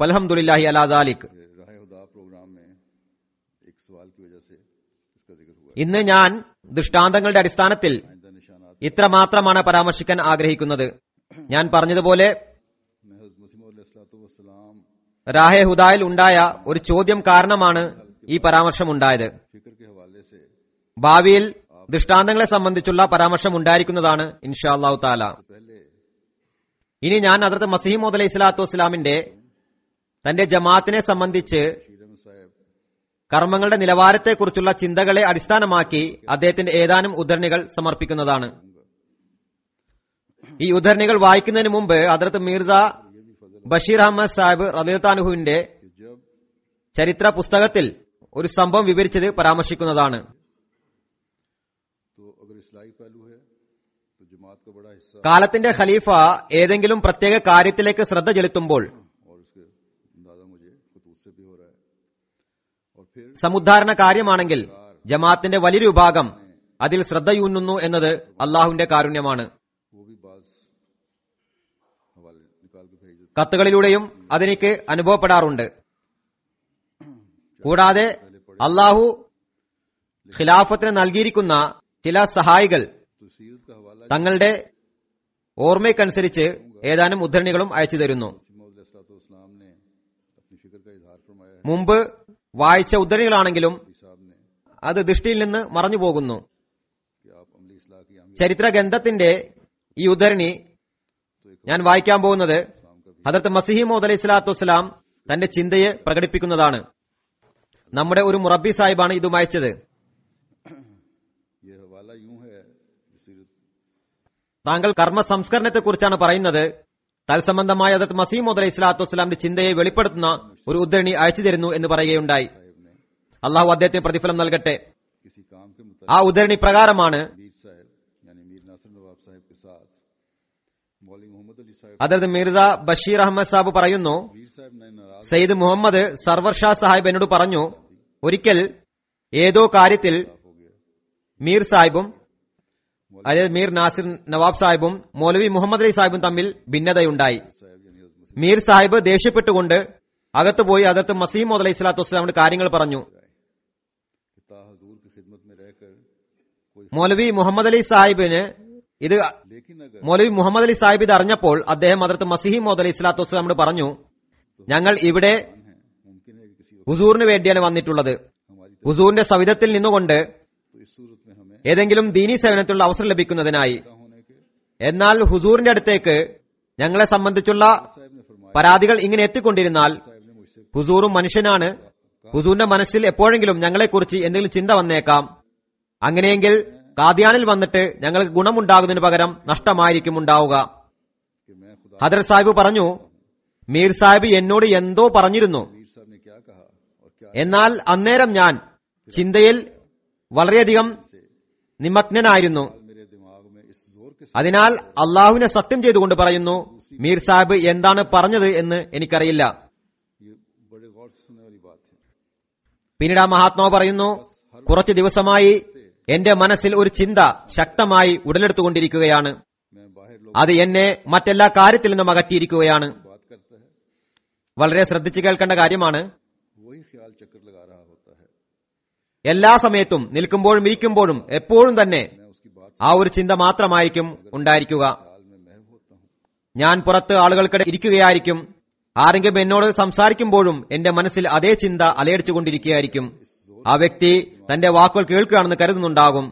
ഫലഹമുല്ലാഹി അലാദാലിക് राह खुदा प्रोग्राम में एक सवाल की वजह से इसका जिक्र हुआ ഇന്ന് ഞാൻ ദൃഷ്ടാന്തങ്ങളുടെ അടിസ്ഥാനത്തിൽ आइंदा निशानात ഇത്ര മാത്രമാണ് പരാമർശിക്കാൻ ആഗ്രഹിക്കുന്നത് ഞാൻ പറഞ്ഞതുപോലെ में हज़रत मसीह वसलाम റാഹെ ഹുദായിൽ ഉണ്ടായ ഒരു ചോദ്യം കാരണമാണ് ഈ പരാമർശം ഉണ്ടായത് फिक्र के हवाले से ഭാവിയിൽ ദൃഷ്ടാന്തങ്ങളെ സംബന്ധിച്ചുള്ള പരാമർശം ഉണ്ടായിരിക്കുന്നതാണ് ഇൻഷാ അള്ളാഹു താല पहले ഇനി ഞാൻ അതിർത്ത് മസീമോദ് അലൈഹി സ്വലാത്തു വസ്സലാമിന്റെ തന്റെ ജമാഅത്തിനെ സംബന്ധിച്ച് शीरम साहब കർമ്മങ്ങളുടെ നിലവാരത്തെക്കുറിച്ചുള്ള ചിന്തകളെ അടിസ്ഥാനമാക്കി അദ്ദേഹത്തിന്റെ ഏതാനും ഉദ്ധരണികൾ സമർപ്പിക്കുന്നതാണ് ഈ ഉദ്ധരണികൾ വായിക്കുന്നതിന് മുമ്പ് അതിർത്ത് മീർസ ബഷീർ അഹമ്മദ് സാഹിബ് റബീത്താനുഹുവിന്റെ कि जब ചരിത്ര പുസ്തകത്തിൽ ഒരു സംഭവം വിവരിച്ചത് പരാമർശിക്കുന്നതാണ് तो अगर इस्लाही पहलू है तो जमात का बड़ा हिस्सा കാലത്തിന്റെ ഖലീഫ ഏതെങ്കിലും പ്രത്യേക കാര്യത്തിലേക്ക് ശ്രദ്ധ ചെലുത്തുമ്പോൾ और उसके अंदाजा मुझे खतूत से भी हो रहा है और फिर സമുദ്ധാരണ കാര്യമാണെങ്കിൽ ജമാഅത്തിന്റെ വലിയൊരു വിഭാഗം അതിൽ ശ്രദ്ധയൂന്നുന്നു എന്നത് അള്ളാഹുവിന്റെ കാരുണ്യമാണ് वो भी बाज हवाले निकाल के भेज देते കത്തുകളിലൂടെയും അതെനിക്ക് അനുഭവപ്പെടാറുണ്ട് കൂടാതെ അള്ളാഹു ഖിലാഫത്തിന് നൽകിയിരിക്കുന്ന ചില സഹായികൾ तो सीरत का हवाला തങ്ങളുടെ ഓർമ്മയ്ക്കനുസരിച്ച് ഏതാനും ഉദ്ധരണികളും അയച്ചു തരുന്നു इस्लाम ने अपनी फिक्र का इजहार फरमाया है മുമ്പ് വായിച്ച ഉദ്ധരണികളാണെങ്കിലും अली साहब ने അത് ദൃഷ്ടിയിൽ നിന്ന് മറഞ്ഞു പോകുന്നു कि आप अमली इसलाह की अहमियत ചരിത്ര ഗ്രന്ഥത്തിന്റെ ഈ ഉദ്ധരണി ഞാൻ വായിക്കാൻ പോകുന്നത് ഹദർത്ത് മസിഹിമോദ് അലൈഹി സ്വലാത്തു വസ്സലാം തന്റെ ചിന്തയെ പ്രകടിപ്പിക്കുന്നതാണ് നമ്മുടെ ഒരു മുറബി സാഹിബാണ് ഇത് വായിച്ചത് ये हवाला यूं है कि सीरत താങ്കൾ കർമ്മ സംസ്കരണത്തെ കുറിച്ചാണ് പറയുന്നത് തൽസംബന്ധമായ ഹദർത്ത് മസീമോദ് അലൈഹി സ്വലാത്തു വസ്സലാമിന്റെ ചിന്തയെ വെളിപ്പെടുത്തുന്ന ഒരു ഉദ്ധരണി അയച്ചു തരുന്നു എന്ന് പറയുകയുണ്ടായി साहब ने അള്ളാഹു അദ്ദേഹത്തിന് പ്രതിഫലം നൽകട്ടെ किसी काम के ആ मुताबिक ഉദ്ധരണി പ്രകാരമാണ് मीर साहब यानी मीर नासिर नवाब साहब के साथ मौली मोहम्मद अली साहब ഹദർത്ത് മിർസ ബഷീർ അഹമ്മദ് സാബ് പറയുന്നു मीर साहब ने नाराज സയ്യിദ് മുഹമ്മദ് സർവർ ഷാ സാഹിബ് എന്നോട് പറഞ്ഞു ഒരിക്കൽ ഏതോ കാര്യത്തിൽ हो गया മീർ സാഹിബും അതായത് മീർ നാസിർ നവാബ് സാഹിബും മൗലവി മുഹമ്മദ് അലി സാഹിബും തമ്മിൽ ഭിന്നതയുണ്ടായി साहब यानी हज़रत मसीह മീർ സാഹിബ് ദേഷ്യപ്പെട്ടുകൊണ്ട് അകത്ത് പോയി അതത്ത് മസീമോദ് അലൈഹി സ്വലാത്തു വസ്സലാമിന്റെ കാര്യങ്ങൾ പറഞ്ഞു कि ता हजूर की खिदमत में रहकर कोई മൗലവി മുഹമ്മദ് അലി സാഹിബിന് ഇത് लेकिन अगर മൗലവി മുഹമ്മദ് അലി സാഹിബ് ഇത് അറിഞ്ഞപ്പോൾ അദ്ദേഹം അതത്ത് മസിഹി മോദ് അലി സ്വലാത്തു വസ്സലാമിനോട് പറഞ്ഞു ഞങ്ങൾ ഇവിടെ है मुमकिन है कि किसी वक्त ഹുസൂറിന് വേണ്ടിയാണ് വന്നിട്ടുള്ളത് हमारी ഹുസൂറിന്റെ സവിധത്തിൽ നിന്നുകൊണ്ട് तो इस सूरत में हमें ഏതെങ്കിലും ദീനീ സേവനത്തിലുള്ള അവസരം ലഭിക്കുന്നതിനായി पता होने के എന്നാൽ ഹുസൂറിന്റെ അടുത്തേക്ക് ഞങ്ങളെ സംബന്ധിച്ചുള്ള साहब ने फरमाया പരാതികൾ ഇങ്ങനെ എത്തിക്കൊണ്ടിരുന്നാൽ साहब ने मुझसे ഹുസൂറും മനുഷ്യനാണ് ഹുസൂറിന്റെ മനസ്സിൽ എപ്പോഴെങ്കിലും ഞങ്ങളെക്കുറിച്ച് എന്തെങ്കിലും ചിന്ത വന്നേക്കാം അങ്ങനെയെങ്കിൽ കാദ്യാനിൽ വന്നിട്ട് ഞങ്ങൾക്ക് ഗുണമുണ്ടാകുന്നതിന് പകരം നഷ്ടമായിരിക്കും ഉണ്ടാവുക कि मैं खुदा ഹദർ സാഹിബ് പറഞ്ഞു മീർ സാഹിബ് എന്നോട് എന്തോ പറഞ്ഞിരുന്നു मीर साहब ने क्या कहा और क्या എന്നാൽ അന്നേരം ഞാൻ ചിന്തയിൽ വളരെയധികം നിമഗ്നനായിരുന്നു मेरे दिमाग में इस जोर के साथ അതിനാൽ അള്ളാഹുവിനെ സത്യം ചെയ്തുകൊണ്ട് പറയുന്നു മീർ സാഹിബ് എന്താണ് പറഞ്ഞത് എന്ന് എനിക്കറിയില്ല ये बड़े गौर से सुनने वाली बात है പിന്നീട് ആ മഹാത്മാവ് പറയുന്നു കുറച്ചു ദിവസമായി എന്റെ മനസ്സിൽ ഒരു ചിന്ത ശക്തമായി ഉടലെടുത്തുകൊണ്ടിരിക്കുകയാണ് मैं बाहर लोग അത് എന്നെ മറ്റെല്ലാ കാര്യത്തിൽ നിന്നും അകറ്റിയിരിക്കുകയാണ് बात करता है വളരെ ശ്രദ്ധിച്ചു കേൾക്കേണ്ട കാര്യമാണ് वही ख्याल चक्कर लगा रहा होता है എല്ലാ സമയത്തും നിൽക്കുമ്പോഴും ഇരിക്കുമ്പോഴും എപ്പോഴും തന്നെ मैं उसकी बात ആ ഒരു ചിന്ത മാത്രമായിരിക്കും ഉണ്ടായിരിക്കുക ख्याल में महव होता हूँ ഞാൻ പുറത്ത് ആളുകൾക്കിടെ ഇരിക്കുകയായിരിക്കും ആരെങ്കിലും എന്നോട് സംസാരിക്കുമ്പോഴും എന്റെ മനസ്സിൽ അതേ ചിന്ത അലയടിച്ചുകൊണ്ടിരിക്കുകയായിരിക്കും ആ വ്യക്തി തന്റെ വാക്കുകൾ കേൾക്കുകയാണെന്ന് കരുതുന്നുണ്ടാകും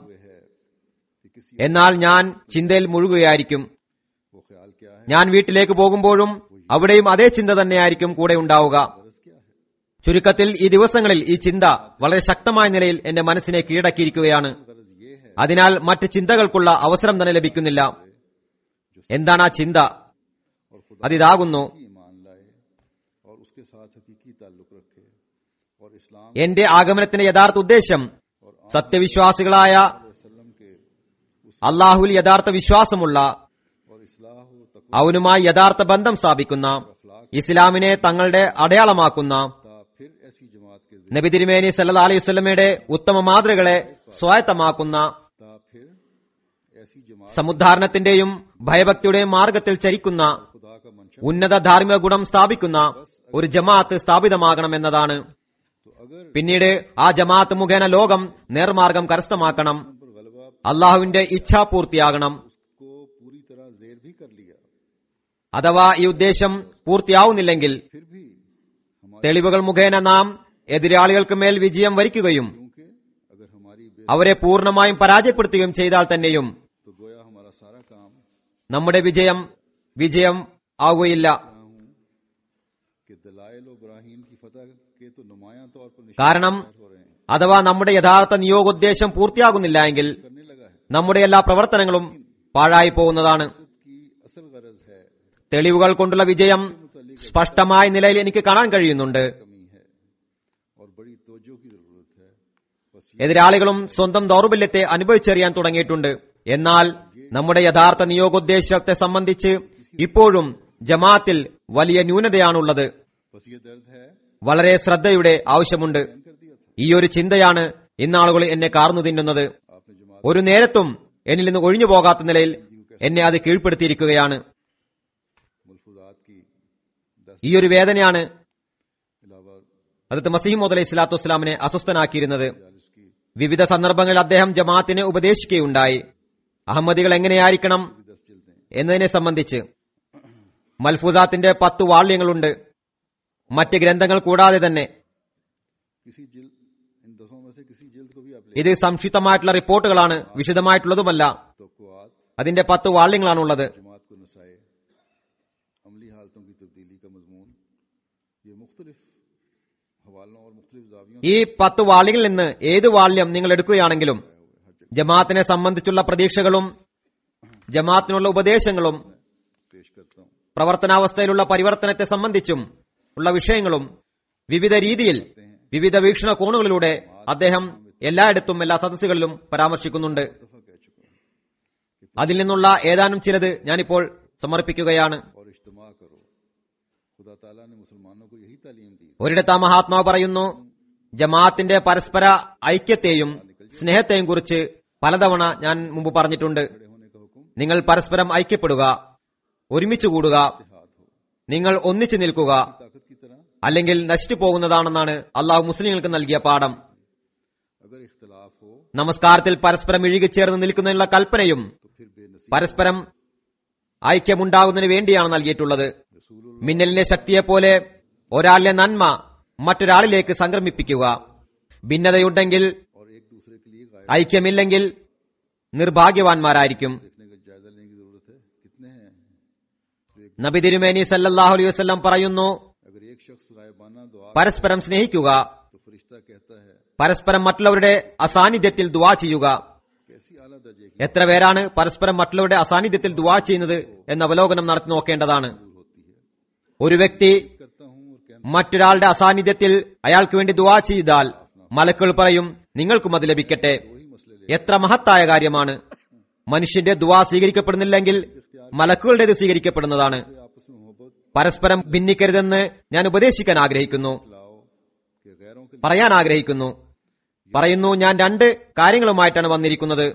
कि किसी എന്നാൽ ഞാൻ ചിന്തയിൽ മുഴുകുകയായിരിക്കും वो ख्याल क्या है ഞാൻ വീട്ടിലേക്ക് പോകുമ്പോഴും അവിടെയും അതേ ചിന്ത തന്നെയായിരിക്കും കൂടെ ഉണ്ടാവുക गरज क्या है ചുരുക്കത്തിൽ ഈ ദിവസങ്ങളിൽ ഈ ചിന്ത വളരെ ശക്തമായ നിലയിൽ എന്റെ മനസ്സിനെ കീഴടക്കിയിരിക്കുകയാണ് गरज ये है അതിനാൽ മറ്റ് ചിന്തകൾക്കുള്ള അവസരം തന്നെ ലഭിക്കുന്നില്ല എന്താണ് ആ ചിന്ത और खुदा അതിതാകുന്നു की ईमान लाए और उसके साथ हकीकी ताल्लुक रखे और इस्लाम എന്റെ ആഗമനത്തിന്റെ യഥാർത്ഥ ഉദ്ദേശം സത്യവിശ്വാസികളായ वसल्लम के उस അള്ളാഹുൽ യഥാർത്ഥ വിശ്വാസമുള്ള और इस्लाह व तकवा അവനുമായി യഥാർത്ഥ ബന്ധം സ്ഥാപിക്കുന്ന ഇസ്ലാമിനെ തങ്ങളുടെ അടയാളമാക്കുന്ന था फिर ऐसी जमात के നബി തിരുമേനി സല്ലാ അലൈഹി വസ്ലമയുടെ ഉത്തമ മാതൃകളെ സ്വായത്തമാക്കുന്ന था फिर ऐसी जमात സമുദ്ധാരണത്തിന്റെയും ഭയഭക്തിയുടെയും മാർഗത്തിൽ ചരിക്കുന്ന खुदा का मंशा ഉന്നത ധാർമ്മിക ഗുണം സ്ഥാപിക്കുന്ന ഒരു ജമാഅത്ത് സ്ഥാപിതമാകണമെന്നതാണ് പിന്നീട് ആ ജമാഅത്ത് മുഖേന ലോകം നേർമാർഗം കരസ്ഥമാക്കണം उन पर गलबा അള്ളാഹുവിന്റെ ഇച്ഛാപൂർത്തിയാകണം उसको पूरी तरह जेर भी कर लिया അഥവാ ഈ ഉദ്ദേശം പൂർത്തിയാവുന്നില്ലെങ്കിൽ फिर भी हमारे തെളിവുകൾ മുഖേന നാം എതിരാളികൾക്ക് മേൽ വിജയം വരിക്കുകയും क्योंकि अगर हमारी बे അവരെ പൂർണ്ണമായും പരാജയപ്പെടുത്തുകയും ചെയ്താൽ തന്നെയും तो गोया हमारा सारा काम നമ്മുടെ വിജയം വിജയം ആവുകയില്ല रहा हूं कि दलाइल और ब्राहीन की फतह के तो नुमाया तौर पर निशान കാരണം जाहिर हो रहे हैं അഥവാ നമ്മുടെ യഥാർത്ഥ നിയോഗോദ്ദേശം പൂർത്തിയാകുന്നില്ല എങ്കിൽ करने लगा है നമ്മുടെ എല്ലാ പ്രവർത്തനങ്ങളും പാഴായി പോകുന്നതാണ് मकसद की असल गरज है തെളിവുകൾ കൊണ്ടുള്ള വിജയം സ്പഷ്ടമായ നിലയിൽ എനിക്ക് കാണാൻ കഴിയുന്നുണ്ട് कमी है और बड़ी तवज्जो की जरूरत है बस ये എതിരാളികളും സ്വന്തം ദൗർബല്യത്തെ അനുഭവിച്ചറിയാൻ തുടങ്ങിയിട്ടുണ്ട് എന്നാൽ നമ്മുടെ യഥാർത്ഥ നിയോഗോദ്ദേശത്തെ സംബന്ധിച്ച് ഇപ്പോഴും ജമാഅത്തിൽ വലിയ ന്യൂനതയാണുള്ളത് बस ये दर्द है വളരെ ശ്രദ്ധയുടെ ആവശ്യമുണ്ട് बयान कर दिया था ഈ ഒരു ചിന്തയാണ് ഇന്നാളുകൾ എന്നെ കാർന്നു തിന്നുന്നത് आपने जमात ഒരു നേരത്തും എന്നിൽ നിന്ന് ഒഴിഞ്ഞു പോകാത്ത നിലയിൽ എന്നെ അത് കീഴ്പ്പെടുത്തിയിരിക്കുകയാണ് मुलफुजात की दस ഈ ഒരു വേദനയാണ് अलावा അതത് മസീമോദ് അലൈഹി സ്വലാത്തു വസ്സലാമിനെ അസ്വസ്ഥനാക്കിയിരുന്നത് चालीस की വിവിധ സന്ദർഭങ്ങളിൽ അദ്ദേഹം ജമാഅത്തിനെ ഉപദേശിക്കുകയുണ്ടായി അഹമ്മദികൾ എങ്ങനെയായിരിക്കണം भी दस जल्दें എന്നതിനെ സംബന്ധിച്ച് മൽഫൂസാത്തിന്റെ പത്ത് വാള്യങ്ങളുണ്ട് മറ്റ് ഗ്രന്ഥങ്ങൾ കൂടാതെ തന്നെ किसी जिल्द इन दसों में से किसी जिल्द को भी आप ले ഇത് സംക്ഷിപ്തമായിട്ടുള്ള റിപ്പോർട്ടുകളാണ് വിശദമായിട്ടുള്ളതുമല്ല तो कुआत അതിന്റെ പത്ത് വാള്യങ്ങളാണുള്ളത് जमात को नसाए अमली हालतों की तब्दीली का मजमून ये मुख्तलिफ हवालों और मुख्तलिफ जावियों ഈ പത്ത് വാള്യങ്ങളിൽ നിന്ന് ഏത് വാള്യം നിങ്ങൾ എടുക്കുകയാണെങ്കിലും ജമാഅത്തിനെ സംബന്ധിച്ചുള്ള പ്രതീക്ഷകളും ജമാഅത്തിനുള്ള ഉപദേശങ്ങളും से पेश करता हूँ പ്രവർത്തനാവസ്ഥയിലുള്ള പരിവർത്തനത്തെ സംബന്ധിച്ചും ഉള്ള വിഷയങ്ങളും വിവിധ രീതിയിൽ വിവിധ വീക്ഷണ കോണുകളിലൂടെ അദ്ദേഹം എല്ലായിടത്തും എല്ലാ സദസ്സുകളിലും പരാമർശിക്കുന്നുണ്ട് दफा कह चुका हूँ അതിൽ നിന്നുള്ള ഏതാനും ചിലത് ഞാനിപ്പോൾ സമർപ്പിക്കുകയാണ് और इज्तमा करो खुदा ताला ने मुसलमानों को यही तालीम दी ഒരിടത്ത് ആ മഹാത്മാവ് പറയുന്നു ജമാഅത്തിന്റെ പരസ്പര ഐക്യത്തെയും സ്നേഹത്തെയും കുറിച്ച് പലതവണ ഞാൻ മുമ്പ് പറഞ്ഞിട്ടുണ്ട് खड़े होने का हुक्म നിങ്ങൾ പരസ്പരം ഐക്യപ്പെടുക ഒരുമിച്ച് കൂടുക इतिहाद हो നിങ്ങൾ ഒന്നിച്ചു നിൽക്കുക ताकत की तरह അല്ലെങ്കിൽ നശിച്ചു പോകുന്നതാണെന്നാണ് അള്ളാഹു മുസ്ലിങ്ങൾക്ക് നൽകിയ പാഠം अगर इख्तलाफ हो നമസ്കാരത്തിൽ പരസ്പരം ഇഴുകിച്ചേർന്ന് നിൽക്കുന്നതിനുള്ള കൽപ്പനയും तो फिर बेनसीब പരസ്പരം ഐക്യമുണ്ടാകുന്നതിന് വേണ്ടിയാണ് നൽകിയിട്ടുള്ളത് रसूल മിന്നലിന്റെ ശക്തിയെപ്പോലെ ഒരാളിലെ നന്മ മറ്റൊരാളിലേക്ക് സംക്രമിപ്പിക്കുക ഭിന്നതയുണ്ടെങ്കിൽ और एक दूसरे के लिए गायब ഐക്യമില്ലെങ്കിൽ നിർഭാഗ്യവാന്മാരായിരിക്കും देखने का जायजा लेने की जरूरत है कितने हैं तो एक നബി തിരുമേനി സല്ലല്ലാഹു അലൈഹി വസല്ലം പറയുന്നു अगर एक शख्स गायबाना दुआ പരസ്പരം സ്നേഹിക്കുക तो फरिश्ता कहता है പരസ്പരം മറ്റുള്ളവരുടെ അസാന്നിധ്യത്തിൽ ദുവാ ചെയ്യുക कैसी आला दर्जे की എത്ര പേരാണ് പരസ്പരം മറ്റുള്ളവരുടെ അസാന്നിധ്യത്തിൽ ദുവാ ചെയ്യുന്നത് എന്ന അവലോകനം നടത്തി നോക്കേണ്ടതാണ് दूर होती है ഒരു വ്യക്തി करता हूँ और कहना മറ്റൊരാളുടെ അസാന്നിധ്യത്തിൽ അയാൾക്ക് വേണ്ടി ദുവാ ചെയ്താൽ മലക്കൾ പറയും നിങ്ങൾക്കും അത് ലഭിക്കട്ടെ वही मसले ले എത്ര മഹത്തായ കാര്യമാണ് മനുഷ്യന്റെ ദുവാ സ്വീകരിക്കപ്പെടുന്നില്ലെങ്കിൽ മലക്കുകളുടേത് സ്വീകരിക്കപ്പെടുന്നതാണ് आपस में मोहब्बत പരസ്പരം ഭിന്നിക്കരുതെന്ന് ഞാൻ ഉപദേശിക്കാൻ ആഗ്രഹിക്കുന്നു लाओ कि गैरों के लिए പറയാൻ ആഗ്രഹിക്കുന്നു പറയുന്നു ഞാൻ രണ്ട് കാര്യങ്ങളുമായിട്ടാണ് വന്നിരിക്കുന്നത്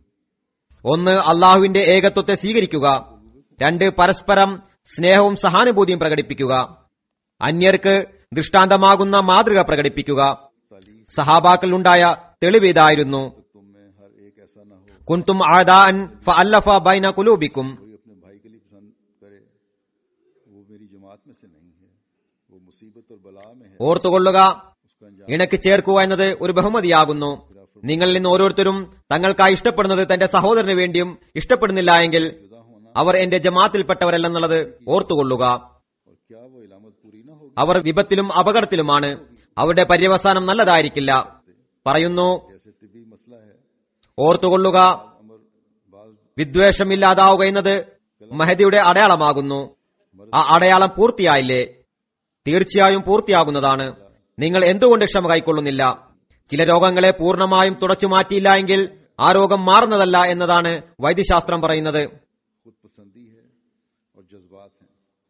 ഒന്ന് അള്ളാഹുവിന്റെ ഏകത്വത്തെ സ്വീകരിക്കുക രണ്ട് പരസ്പരം സ്നേഹവും സഹാനുഭൂതിയും പ്രകടിപ്പിക്കുക അന്യർക്ക് ദൃഷ്ടാന്തമാകുന്ന മാതൃക പ്രകടിപ്പിക്കുക तालीफ സഹാബാക്കളിലുണ്ടായ തെളിവ് ഇതായിരുന്നു तो तुम में हर एक ऐसा ना हो കുന്തും ആദാൻ ഫഅല്ലഫ ബൈന കുലൂബിക്കും कोई अपने भाई के लिए पसंद करे वो मेरी जमात में से नहीं है वो मुसीबत और बला में है ഓർത്തുകൊള്ളുക उसका अंजाम ഇണക്ക് ചേർക്കുക എന്നത് ഒരു ബഹുമതിയാകുന്നു നിങ്ങളിൽ നിന്ന് ഓരോരുത്തരും തങ്ങൾക്കായി ഇഷ്ടപ്പെടുന്നത് തന്റെ സഹോദരന് വേണ്ടിയും ഇഷ്ടപ്പെടുന്നില്ല എങ്കിൽ जुदा होना അവർ എന്റെ ജമാത്തിൽപ്പെട്ടവരല്ലെന്നുള്ളത് ഓർത്തുകൊള്ളുക और क्या वो इलामत पूरी ना होगी അവർ വിപത്തിലും അപകടത്തിലുമാണ് അവരുടെ പര്യവസാനം നല്ലതായിരിക്കില്ല പറയുന്നു जैसे तिबी मसला है ഓർത്തുകൊള്ളുക अमर बाज വിദ്വേഷമില്ലാതാവുക എന്നത് മഹദിയുടെ അടയാളമാകുന്നു ആ അടയാളം പൂർത്തിയായില്ലേ തീർച്ചയായും പൂർത്തിയാകുന്നതാണ് നിങ്ങൾ എന്തുകൊണ്ട് ക്ഷമ കൈക്കൊള്ളുന്നില്ല ചില രോഗങ്ങളെ പൂർണ്ണമായും തുടച്ചു മാറ്റിയില്ല എങ്കിൽ ആ രോഗം മാറുന്നതല്ല എന്നതാണ് വൈദ്യശാസ്ത്രം പറയുന്നത് खुद पसंदी है और जज्बात हैं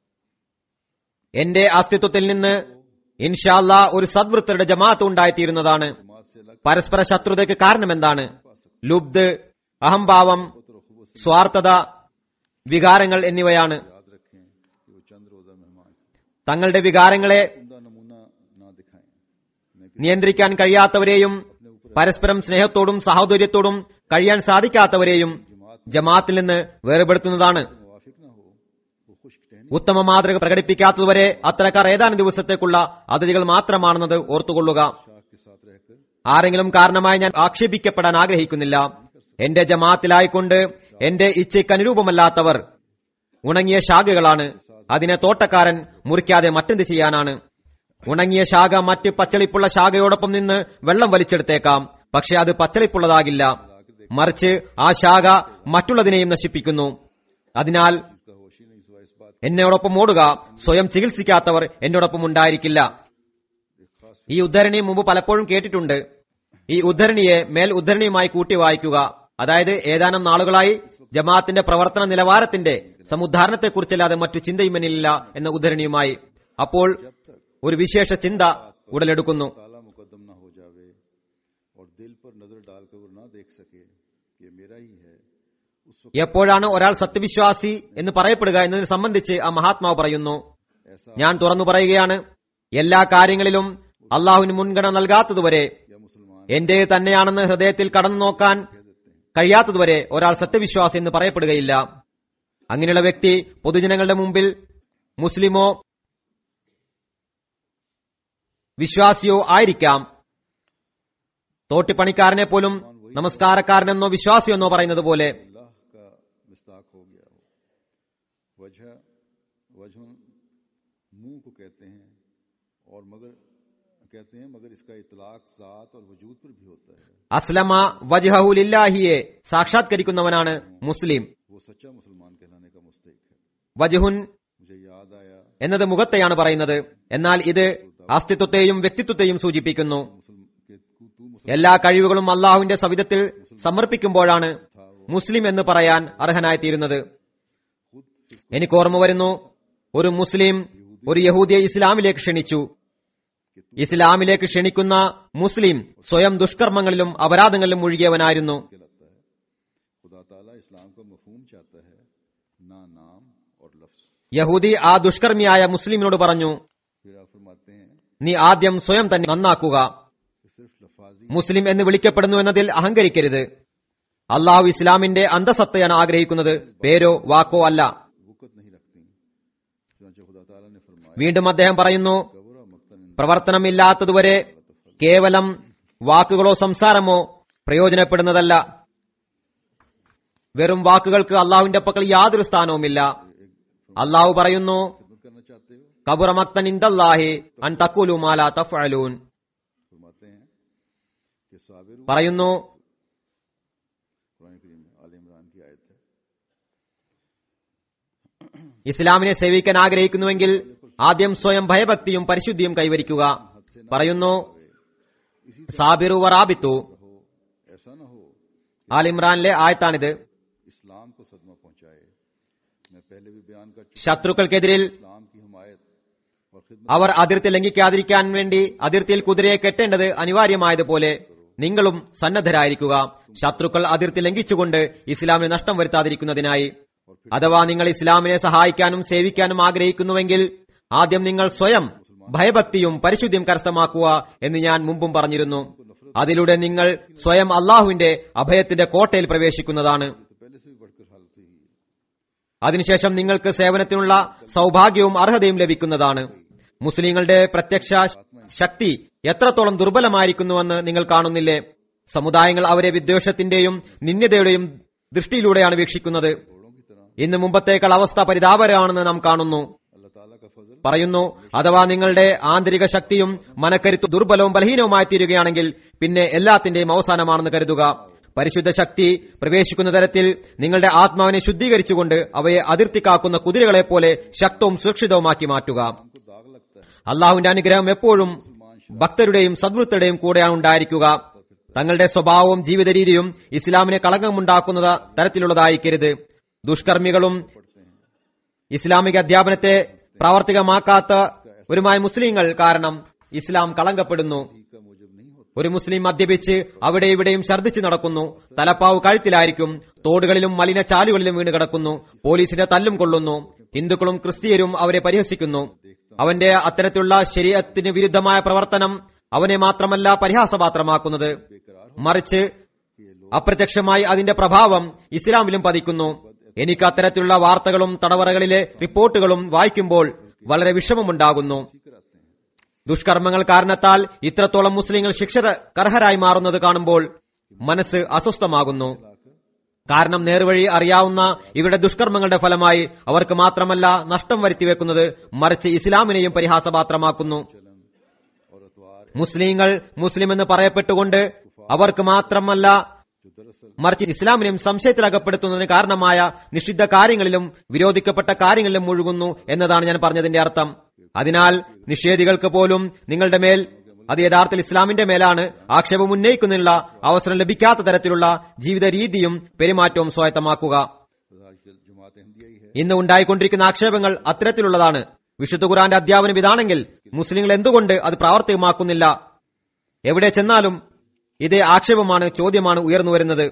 എന്റെ അസ്തിത്വത്തിൽ നിന്ന് ഇൻഷാല്ല ഒരു സദ്വൃത്തരുടെ ജമാഅത്ത് ഉണ്ടായിത്തീരുന്നതാണ് जमात से अलग പരസ്പര ശത്രുതയ്ക്ക് കാരണമെന്താണ് ലുബ്ദ് അഹംഭാവം സ്വാർത്ഥത വികാരങ്ങൾ എന്നിവയാണ് याद रखें कि वो चंद रोजा मेहमान തങ്ങളുടെ വികാരങ്ങളെ उमदा नमूना ना दिखाएं मैं നിയന്ത്രിക്കാൻ കഴിയാത്തവരെയും പരസ്പരം സ്നേഹത്തോടും സഹോദര്യത്തോടും കഴിയാൻ സാധിക്കാത്തവരെയും ജമാഅത്തിൽ നിന്ന് വേർപെടുത്തുന്നതാണ് मुवाफिक ना हो वो खुश्क टहनी ഉത്തമ മാതൃക പ്രകടിപ്പിക്കാത്തതുവരെ അത്തരക്കാർ ഏതാനും ദിവസത്തേക്കുള്ള അതിഥികൾ മാത്രമാണെന്നത് ഓർത്തുകൊള്ളുക शाख के साथ रहकर ആരെങ്കിലും കാരണമായി ഞാൻ ആക്ഷേപിക്കപ്പെടാൻ ആഗ്രഹിക്കുന്നില്ല എന്റെ ജമാഅത്തിലായിക്കൊണ്ട് എന്റെ ഇച്ഛയ്ക്ക് അനുരൂപമല്ലാത്തവർ ഉണങ്ങിയ ശാഖകളാണ് അതിനെ തോട്ടക്കാരൻ മുറിക്കാതെ മറ്റെന്ത് ചെയ്യാനാണ് ഉണങ്ങിയ ശാഖ മറ്റ് പച്ചളിപ്പുള്ള ശാഖയോടൊപ്പം നിന്ന് വെള്ളം വലിച്ചെടുത്തേക്കാം പക്ഷെ അത് പച്ചളിപ്പുള്ളതാകില്ല മറിച്ച് ആ ശാഖ മറ്റുള്ളതിനെയും നശിപ്പിക്കുന്നു അതിനാൽ इसका होश ही नहीं सिवा इस बात എന്നോടൊപ്പം ഓടുക സ്വയം ചികിത്സിക്കാത്തവർ എന്നോടൊപ്പം ഉണ്ടായിരിക്കില്ല ഈ ഉദ്ധരണി മുമ്പ് പലപ്പോഴും കേട്ടിട്ടുണ്ട് ഈ ഉദ്ധരണിയെ മേൽ ഉദ്ധരണിയുമായി കൂട്ടി വായിക്കുക അതായത് ഏതാനും നാളുകളായി ജമാഅത്തിന്റെ പ്രവർത്തന നിലവാരത്തിന്റെ സമുദ്ധാരണത്തെക്കുറിച്ചല്ലാതെ മറ്റു ചിന്തയും എന്നിലില്ല എന്ന ഉദ്ധരണിയുമായി അപ്പോൾ ഒരു വിശേഷ ചിന്ത ഉടലെടുക്കുന്നു ताला मुकदम ना हो जावे और दिल पर नजर डालकर वो ना देख सके कि ये मेरा ही है उस वक्त എപ്പോഴാണ് ഒരാൾ സത്യവിശ്വാസി എന്ന് പറയപ്പെടുക എന്നതിനെ സംബന്ധിച്ച് ആ മഹാത്മാവ് പറയുന്നു ऐसा ഞാൻ തുറന്നു പറയുകയാണ് എല്ലാ കാര്യങ്ങളിലും അള്ളാഹുവിന് മുൻഗണന നൽകാത്തതുവരെ या मुसलमान എന്റെ തന്നെയാണെന്ന് ഹൃദയത്തിൽ കടന്നു നോക്കാൻ കഴിയാത്തതുവരെ ഒരാൾ സത്യവിശ്വാസി എന്ന് പറയപ്പെടുകയില്ല അങ്ങനെയുള്ള വ്യക്തി പൊതുജനങ്ങളുടെ മുമ്പിൽ മുസ്ലിമോ വിശ്വാസിയോ ആയിരിക്കാം തോട്ടിപ്പണിക്കാരനെ പോലും നമസ്കാരക്കാരനെന്നോ വിശ്വാസിയെന്നോ പറയുന്നത് പോലെ अल्लाह का मिस्ताक हो गया हो वजह वजह मुंह को कहते हैं और मगर कहते हैं मगर इसका इतलाक जात और वजूद पर भी होता है അസ്ലമ വജ്ഹുലില്ലാഹിയെ സാക്ഷാത്കരിക്കുന്നവനാണ് മുസ്ലിം वो सच्चा मुसलमान कहलाने का मुस्तक है വജുഹുൻ मुझे याद आया എന്നത് മുഖത്തെയാണ് പറയുന്നത് എന്നാൽ ഇത് അസ്തിത്വത്തെയും വ്യക്തിത്വത്തെയും സൂചിപ്പിക്കുന്നു मुसलम के तू तू എല്ലാ കഴിവുകളും അള്ളാഹുവിന്റെ സവിധത്തിൽ സമർപ്പിക്കുമ്പോഴാണ് മുസ്ലിം എന്ന് പറയാൻ അർഹനായിത്തീരുന്നത് खुद फिस्क എനിക്ക് ഓർമ്മ വരുന്നു ഒരു മുസ്ലിം ഒരു യഹൂദിയെ ഇസ്ലാമിലേക്ക് ക്ഷണിച്ചു ഇസ്ലാമിലേക്ക് ക്ഷണിക്കുന്ന മുസ്ലിം സ്വയം ദുഷ്കർമ്മങ്ങളിലും അപരാധങ്ങളിലും മുഴുകിയവനായിരുന്നു कहलाता है खुदा ताला इस्लाम का मफहूम चाहता है ना नाम और लफ्ज യഹൂദി ആ ദുഷ്കർമ്മിയായ മുസ്ലിമിനോട് പറഞ്ഞു फिर आप फरमाते हैं നീ ആദ്യം സ്വയം തന്നെ നന്നാക്കുക कि सिर्फ लफाजी മുസ്ലിം എന്ന് വിളിക്കപ്പെടുന്നു എന്നതിൽ അഹങ്കരിക്കരുത് അള്ളാഹു ഇസ്ലാമിന്റെ അന്തസത്തയാണ് ആഗ്രഹിക്കുന്നത് പേരോ വാക്കോ അല്ല वक़्त नहीं रखती चुनाचे खुदा ताला ने फरमाया വീണ്ടും അദ്ദേഹം പറയുന്നു कबरा मक्तन പ്രവർത്തനമില്ലാത്തതുവരെ കേവലം വാക്കുകളോ സംസാരമോ പ്രയോജനപ്പെടുന്നതല്ല വെറും വാക്കുകൾക്ക് അള്ളാഹുവിന്റെ പക്കൽ യാതൊരു സ്ഥാനവുമില്ല അള്ളാഹു പറയുന്നു खिदमत करना चाहते हो കബുറമത്തൻ ഇന്ദല്ലാഹി അൻ തക്കുലു മാല തഫ്അലൂൻ फरमाते हैं कि साबिर പറയുന്നു कुरान करीम में आल इमरान की आयत है ഇസ്ലാമിനെ സേവിക്കാൻ ആഗ്രഹിക്കുന്നുവെങ്കിൽ ആദ്യം സ്വയം ഭയഭക്തിയും പരിശുദ്ധിയും കൈവരിക്കുക പറയുന്നു സാബിറു വറാബിത്തു रहो ऐसा ना हो ആൽ ഇമ്രാനിലെ ആയത്താണിത് इस्लाम को सदमा पहुंचाए मैं पहले भी बयान कर चुका ശത്രുക്കൾക്കെതിരിൽ इस्लाम की हमायत और खिदमत അവർ അതിർത്തി ലംഘിക്കാതിരിക്കാൻ വേണ്ടി അതിർത്തിയിൽ കുതിരയെ കെട്ടേണ്ടത് അനിവാര്യമായതുപോലെ നിങ്ങളും സന്നദ്ധരായിരിക്കുക ശത്രുക്കൾ അതിർത്തി ലംഘിച്ചുകൊണ്ട് ഇസ്ലാമിന് നഷ്ടം വരുത്താതിരിക്കുന്നതിനായി അഥവാ നിങ്ങൾ ഇസ്ലാമിനെ സഹായിക്കാനും സേവിക്കാനും ആഗ്രഹിക്കുന്നുവെങ്കിൽ ആദ്യം നിങ്ങൾ സ്വയം ഭയഭക്തിയും പരിശുദ്ധിയും കരസ്ഥമാക്കുക എന്ന് ഞാൻ മുമ്പും പറഞ്ഞിരുന്നു അതിലൂടെ നിങ്ങൾ സ്വയം അള്ളാഹുവിന്റെ അഭയത്തിന്റെ കോട്ടയിൽ പ്രവേശിക്കുന്നതാണ് तो पहले से भी बढ़कर हालत ही है അതിനുശേഷം നിങ്ങൾക്ക് സേവനത്തിനുള്ള സൗഭാഗ്യവും അർഹതയും ലഭിക്കുന്നതാണ് മുസ്ലിങ്ങളുടെ പ്രത്യക്ഷ ശക്തി എത്രത്തോളം ദുർബലമായിരിക്കുന്നുവെന്ന് നിങ്ങൾ കാണുന്നില്ലേ സമുദായങ്ങൾ അവരെ വിദ്വേഷത്തിന്റെയും നിന്ദ്യതയുടെയും ദൃഷ്ടിയിലൂടെയാണ് വീക്ഷിക്കുന്നത് घोड़ों की तरह ഇന്ന് മുമ്പത്തേക്കാൾ അവസ്ഥ പരിതാപകരമാണെന്ന് നാം കാണുന്നു अल्लाह ताला का फजल പറയുന്നു അഥവാ നിങ്ങളുടെ ആന്തരിക ശക്തിയും മനക്കരുത്തും ദുർബലവും ബലഹീനവുമായി തീരുകയാണെങ്കിൽ പിന്നെ എല്ലാത്തിന്റെയും അവസാനമാണെന്ന് കരുതുക പരിശുദ്ധ ശക്തി പ്രവേശിക്കുന്ന തരത്തിൽ നിങ്ങളുടെ ആത്മാവിനെ ശുദ്ധീകരിച്ചുകൊണ്ട് അവയെ അതിർത്തി കാക്കുന്ന കുതിരകളെ പോലെ ശക്തവും സുരക്ഷിതവുമാക്കി മാറ്റുക हमको दाग लगता है അള്ളാഹുവിന്റെ അനുഗ്രഹം എപ്പോഴും ഭക്തരുടെയും സദ്വൃത്തരുടെയും കൂടെയാണ് ഉണ്ടായിരിക്കുക തങ്ങളുടെ സ്വഭാവവും ജീവിത രീതിയും ഇസ്ലാമിനെ കളങ്കമുണ്ടാക്കുന്ന തരത്തിലുള്ളതായിരിക്കരുത് ദുഷ്കർമ്മികളും ഇസ്ലാമിക അധ്യാപനത്തെ പ്രാവർത്തികമാക്കാത്ത ഒരുമായ മുസ്ലിങ്ങൾ കാരണം ഇസ്ലാം കളങ്കപ്പെടുന്നു का मुजब नहीं होता ഒരു മുസ്ലിം മദ്യപിച്ച് അവിടെ ഇവിടെയും ഛർദ്ദിച്ചു നടക്കുന്നു തലപ്പാവ് കഴുത്തിലായിരിക്കും തോടുകളിലും മലിന ചാലുകളിലും വീണ് കിടക്കുന്നു പോലീസിന്റെ തല്ലും കൊള്ളുന്നു ഹിന്ദുക്കളും ക്രിസ്തീയരും അവരെ പരിഹസിക്കുന്നു അവന്റെ അത്തരത്തിലുള്ള ശരീരത്തിന് വിരുദ്ധമായ പ്രവർത്തനം അവനെ മാത്രമല്ല പരിഹാസപാത്രമാക്കുന്നത് बेकरार മറിച്ച് कि ये लोग അപ്രത്യക്ഷമായി അതിന്റെ പ്രഭാവം ഇസ്ലാമിലും പതിക്കുന്നു എനിക്ക് അത്തരത്തിലുള്ള വാർത്തകളും തടവറകളിലെ റിപ്പോർട്ടുകളും വായിക്കുമ്പോൾ വളരെ വിഷമമുണ്ടാകുന്നു इसी कराते हैं ദുഷ്കർമ്മങ്ങൾ കാരണത്താൽ ഇത്രത്തോളം മുസ്ലിങ്ങൾ ശിക്ഷകർഹരായി മാറുന്നത് കാണുമ്പോൾ മനസ്സ് അസ്വസ്ഥമാകുന്നു കാരണം നേർവഴി അറിയാവുന്ന ഇവരുടെ ദുഷ്കർമ്മങ്ങളുടെ ഫലമായി അവർക്ക് മാത്രമല്ല നഷ്ടം വരുത്തിവെക്കുന്നത് മറിച്ച് ഇസ്ലാമിനെയും പരിഹാസപാത്രമാക്കുന്നു चलन और अतवार മുസ്ലിങ്ങൾ മുസ്ലിം എന്ന് പറയപ്പെട്ടുകൊണ്ട് അവർക്ക് മാത്രമല്ല जो दरअसल മറിച്ച് ഇസ്ലാമിനെയും സംശയത്തിലകപ്പെടുത്തുന്നതിന് കാരണമായ നിഷിദ്ധ കാര്യങ്ങളിലും വിരോധിക്കപ്പെട്ട കാര്യങ്ങളിലും മുഴുകുന്നു എന്നതാണ് ഞാൻ പറഞ്ഞതിന്റെ അർത്ഥം അതിനാൽ നിഷേധികൾക്ക് പോലും നിങ്ങളുടെ മേൽ അത് യഥാർത്ഥത്തിൽ ഇസ്ലാമിന്റെ മേലാണ് ആക്ഷേപം ഉന്നയിക്കുന്നതിനുള്ള അവസരം ലഭിക്കാത്ത തരത്തിലുള്ള ജീവിത രീതിയും പെരുമാറ്റവും സ്വായത്തമാക്കുക आजकल जमात अहमदिया ही है ഇന്ന് ഉണ്ടായിക്കൊണ്ടിരിക്കുന്ന ആക്ഷേപങ്ങൾ അത്തരത്തിലുള്ളതാണ് വിശുദ്ധ ഖുറാന്റെ അധ്യാപനം ഇതാണെങ്കിൽ മുസ്ലിങ്ങൾ എന്തുകൊണ്ട് അത് പ്രാവർത്തികമാക്കുന്നില്ല എവിടെ ചെന്നാലും ഇതേ ആക്ഷേപമാണ് ചോദ്യമാണ് ഉയർന്നു വരുന്നത്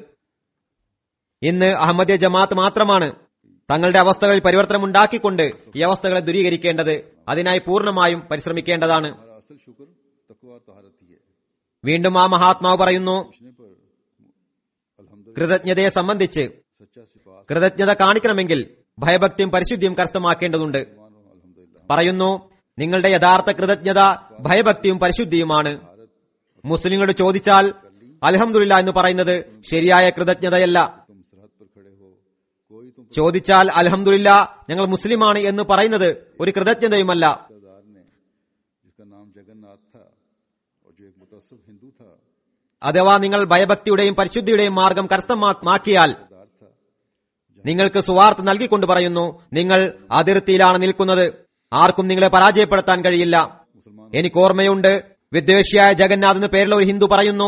ഇന്ന് അഹമ്മദിയ ജമാഅത്ത് മാത്രമാണ് തങ്ങളുടെ അവസ്ഥകളിൽ പരിവർത്തനം ഉണ്ടാക്കിക്കൊണ്ട് ഈ അവസ്ഥകളെ ദൂരീകരിക്കേണ്ടത് അതിനായി പൂർണ്ണമായും പരിശ്രമിക്കേണ്ടതാണ് हमारा असल शुक्र तकवा और तहारत ही है വീണ്ടും ആ മഹാത്മാവ് പറയുന്നു पूछने पर अल्हम्दुलिल्लाह കൃതജ്ഞതയെ സംബന്ധിച്ച് सच्चा सिपास കൃതജ്ഞത കാണിക്കണമെങ്കിൽ ഭയഭക്തിയും പരിശുദ്ധിയും കരസ്ഥമാക്കേണ്ടതുണ്ട് मानो अल्हम्दुलिल्लाह പറയുന്നു നിങ്ങളുടെ യഥാർത്ഥ കൃതജ്ഞത ഭയഭക്തിയും പരിശുദ്ധിയുമാണ് മുസ്ലിങ്ങളോട് ചോദിച്ചാൽ അൽഹംദുലില്ല എന്ന് പറയുന്നത് ശരിയായ കൃതജ്ഞതയല്ല तुम सरहद पर खड़े हो कोई तुम ചോദിച്ചാൽ അൽഹംദുലില്ല ഞങ്ങൾ മുസ്ലിമാണ് എന്ന് പറയുന്നത് ഒരു കൃതജ്ഞതയുമല്ല सरदार ने जिसका नाम जगन्नाथ था और जो एक मुतसब हिंदू था അഥവാ നിങ്ങൾ ഭയഭക്തിയുടെയും പരിശുദ്ധിയുടെയും മാർഗം കരസ്ഥമാക്കിയാൽ सरदार था നിങ്ങൾക്ക് സുവാർത്ത നൽകിക്കൊണ്ട് പറയുന്നു നിങ്ങൾ അതിർത്തിയിലാണ് നിൽക്കുന്നത് ആർക്കും നിങ്ങളെ പരാജയപ്പെടുത്താൻ കഴിയില്ല मुसलमान എനിക്ക് ഓർമ്മയുണ്ട് വിദ്വേഷിയായ ജഗന്നാഥ് എന്ന് പേരുള്ള ഒരു ഹിന്ദു പറയുന്നു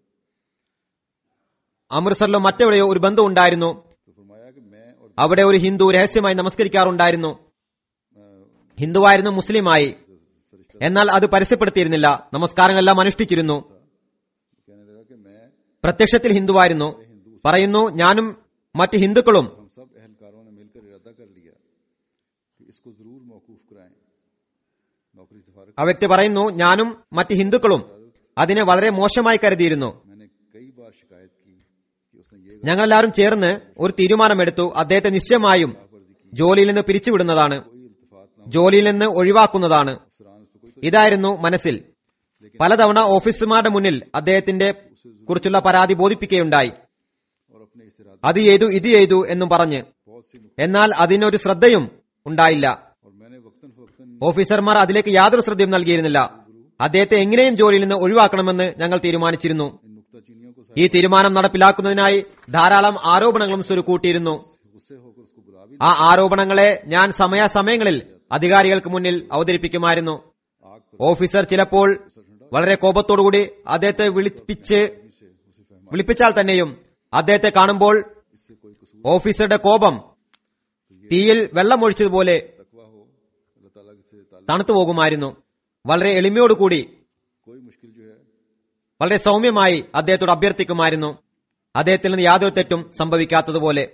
അമൃത്സറിലോ മറ്റെവിടെയോ ഒരു ബന്ധു ഉണ്ടായിരുന്നു तो फरमाया कि मैं और അവിടെ ഒരു ഹിന്ദു രഹസ്യമായി നമസ്കരിക്കാറുണ്ടായിരുന്നു ഹിന്ദുവായിരുന്നു മുസ്ലിമായി എന്നാൽ അത് പരസ്യപ്പെടുത്തിയിരുന്നില്ല നമസ്കാരങ്ങളെല്ലാം അനുഷ്ഠിച്ചിരുന്നു कहने लगा कि मैं പ്രത്യക്ഷത്തിൽ ഹിന്ദുവായിരുന്നു പറയുന്നു ഞാനും മറ്റ് ഹിന്ദുക്കളും हम सब अहलकारों ने मिलकर इरादा कर लिया कि इसको जरूर मौकूफ कराएं नौकरी से फारग ആ വ്യക്തി പറയുന്നു ഞാനും മറ്റ് ഹിന്ദുക്കളും അതിനെ വളരെ മോശമായി കരുതിയിരുന്നു मैंने कई बार शिकायत की कि उसने ये ഞങ്ങളെല്ലാവരും ചേർന്ന് ഒരു തീരുമാനമെടുത്തു അദ്ദേഹത്തെ നിശ്ചയമായും ജോലിയിൽ നിന്ന് പിരിച്ചുവിടുന്നതാണ് कोई इल्तफात ना ജോലിയിൽ നിന്ന് ഒഴിവാക്കുന്നതാണ് अफसरान उस पर कोई ഇതായിരുന്നു മനസ്സിൽ പലതവണ ഓഫീസർമാരുടെ മുന്നിൽ അദ്ദേഹത്തിന്റെ കുറിച്ചുള്ള പരാതി ബോധിപ്പിക്കുകയുണ്ടായി और अपने इस इरादे അത് ചെയ്തു ഇത് ചെയ്തു എന്നും പറഞ്ഞ് बहुत सी नुक- എന്നാൽ അതിനൊരു ശ്രദ്ധയും ഉണ്ടായില്ല और मैंने वक्तन फवक्तन ഓഫീസർമാർ അതിലേക്ക് യാതൊരു ശ്രദ്ധയും നൽകിയിരുന്നില്ല അദ്ദേഹത്തെ എങ്ങനെയും ജോലിയിൽ നിന്ന് ഒഴിവാക്കണമെന്ന് ഞങ്ങൾ തീരുമാനിച്ചിരുന്നു इन नुक्ताचीनियों को ഈ തീരുമാനം നടപ്പിലാക്കുന്നതിനായി ധാരാളം ആരോപണങ്ങളും സ്വരുക്കൂട്ടിയിരുന്നു गुस्से होकर उसको बुला भी ആ ആരോപണങ്ങളെ ഞാൻ സമയാസമയങ്ങളിൽ അധികാരികൾക്ക് മുന്നിൽ അവതരിപ്പിക്കുമായിരുന്നു आग पर ഓഫീസർ ചിലപ്പോൾ വളരെ കോപത്തോടുകൂടി അദ്ദേഹത്തെ വിളിപ്പിച്ച് से उसे फहमा വിളിപ്പിച്ചാൽ തന്നെയും അദ്ദേഹത്തെ കാണുമ്പോൾ इससे कोई कसूर ഓഫീസറുടെ കോപം തീയിൽ വെള്ളമൊഴിച്ചതുപോലെ तकवा हो अल्लाह ताला से ताल्लुक തണുത്തു പോകുമായിരുന്നു വളരെ എളിമയോടുകൂടി कोई मुश्किल जो है വളരെ സൗമ്യമായി അദ്ദേഹത്തോട് അഭ്യർത്ഥിക്കുമായിരുന്നു അദ്ദേഹത്തിൽ നിന്ന് യാതൊരു തെറ്റും സംഭവിക്കാത്തതുപോലെ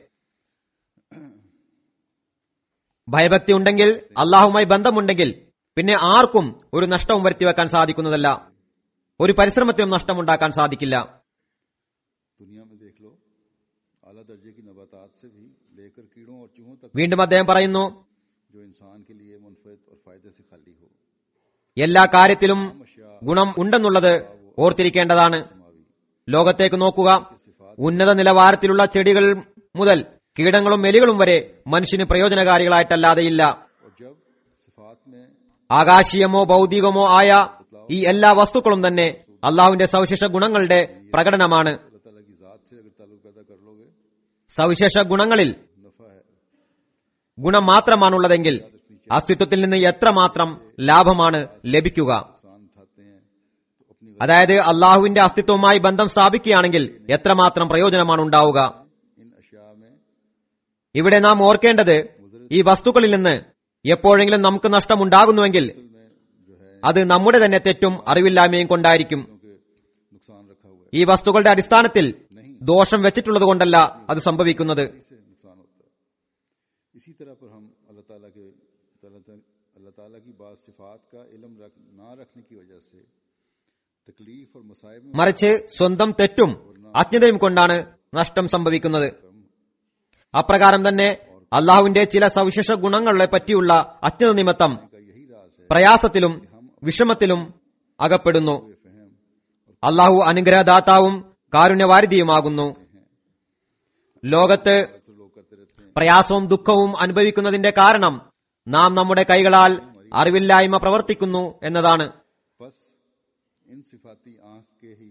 ഭയഭക്തി ഉണ്ടെങ്കിൽ അള്ളാഹുമായി ബന്ധമുണ്ടെങ്കിൽ പിന്നെ ആർക്കും ഒരു നഷ്ടവും വരുത്തിവെക്കാൻ സാധിക്കുന്നതല്ല ഒരു പരിശ്രമത്തിനും നഷ്ടമുണ്ടാക്കാൻ സാധിക്കില്ല दुनिया में देख लो आला दर्जे की नबातात से भी लेकर कीड़ों और चूहों तक വീണ്ടും അദ്ദേഹം പറയുന്നു जो इंसान के लिए मुनफत और फायदे से खाली हो എല്ലാ കാര്യത്തിലും ഗുണം ഉണ്ടെന്നുള്ളത് ഓർത്തിരിക്കേണ്ടതാണ് समावी ലോകത്തേക്ക് നോക്കുക ഉന്നത നിലവാരത്തിലുള്ള ചെടികൾ മുതൽ കീടങ്ങളും എലികളും വരെ മനുഷ്യന് പ്രയോജനകാരികളായിട്ടല്ലാതെയില്ല और जब सिफात में ആകാശീയമോ ഭൗതികമോ ആയ ഈ എല്ലാ വസ്തുക്കളും തന്നെ അള്ളാഹുവിന്റെ സവിശേഷ ഗുണങ്ങളുടെ പ്രകടനമാണ് अल्लाह ताला की जात से अगर ताल्लुक पैदा कर लोगे സവിശേഷ ഗുണങ്ങളിൽ नफा है ഗുണം മാത്രമാണുള്ളതെങ്കിൽ അസ്തിത്വത്തിൽ നിന്ന് എത്രമാത്രം ലാഭമാണ് ലഭിക്കുക नुकसान उठाते हैं तो अपनी അതായത് അള്ളാഹുവിന്റെ അസ്തിത്വവുമായി ബന്ധം സ്ഥാപിക്കുകയാണെങ്കിൽ എത്രമാത്രം പ്രയോജനമാണ് ഉണ്ടാവുക इन अशिया में ഇവിടെ നാം ഓർക്കേണ്ടത് ഈ വസ്തുക്കളിൽ നിന്ന് എപ്പോഴെങ്കിലും നമുക്ക് നഷ്ടമുണ്ടാകുന്നുവെങ്കിൽ में जो है അത് നമ്മുടെ തന്നെ തെറ്റും അറിവില്ലായ്മയും കൊണ്ടായിരിക്കും क्योंकि नुकसान रखा हुआ ഈ വസ്തുക്കളുടെ അടിസ്ഥാനത്തിൽ ദോഷം വെച്ചിട്ടുള്ളത് കൊണ്ടല്ല അത് സംഭവിക്കുന്നത് है इससे नुकसान होता है इसी तरह पर हम अल्लाह ताला के अल्लाह ताला की बात सिफात का इल्म रख, ना रखने की वजह से तकलीफ और मसाइब में മറിച്ച് സ്വന്തം തെറ്റും അജ്ഞതയും കൊണ്ടാണ് നഷ്ടം സംഭവിക്കുന്നത് അപ്രകാരം തന്നെ അള്ളാഹുവിന്റെ ചില സവിശേഷ ഗുണങ്ങളെ പറ്റിയുള്ള അജ്ഞത നിമിത്തം का यही राज है പ്രയാസത്തിലും വിഷമത്തിലും അകപ്പെടുന്നു ये फहम അള്ളാഹു അനുഗ്രഹദാതാവും കാരുണ്യവാരിധിയുമാകുന്നു ലോകത്ത് अक्सर लोग करते रहते हैं പ്രയാസവും ദുഃഖവും അനുഭവിക്കുന്നതിന്റെ കാരണം നാം നമ്മുടെ കൈകളാൽ അറിവില്ലായ്മ പ്രവർത്തിക്കുന്നു എന്നതാണ് बस इन सिफाती आंख के ही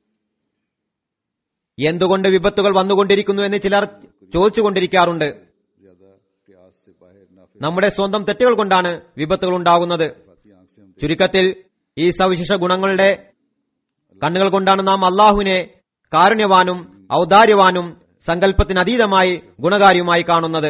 എന്തുകൊണ്ട് വിപത്തുകൾ വന്നുകൊണ്ടിരിക്കുന്നു എന്ന് ചിലർ ചോദിച്ചുകൊണ്ടിരിക്കാറുണ്ട് ज्यादा प्यास से बाहर नाफे നമ്മുടെ സ്വന്തം തെറ്റുകൾ കൊണ്ടാണ് വിപത്തുകൾ ഉണ്ടാകുന്നത് सिफाती आंख से हम ചുരുക്കത്തിൽ ഈ സവിശേഷ ഗുണങ്ങളുടെ കണ്ണുകൾ കൊണ്ടാണ് നാം അള്ളാഹുവിനെ കാരുണ്യവാനും ഔദാര്യവാനും സങ്കല്പത്തിനതീതമായി ഗുണകാരിയുമായി കാണുന്നത്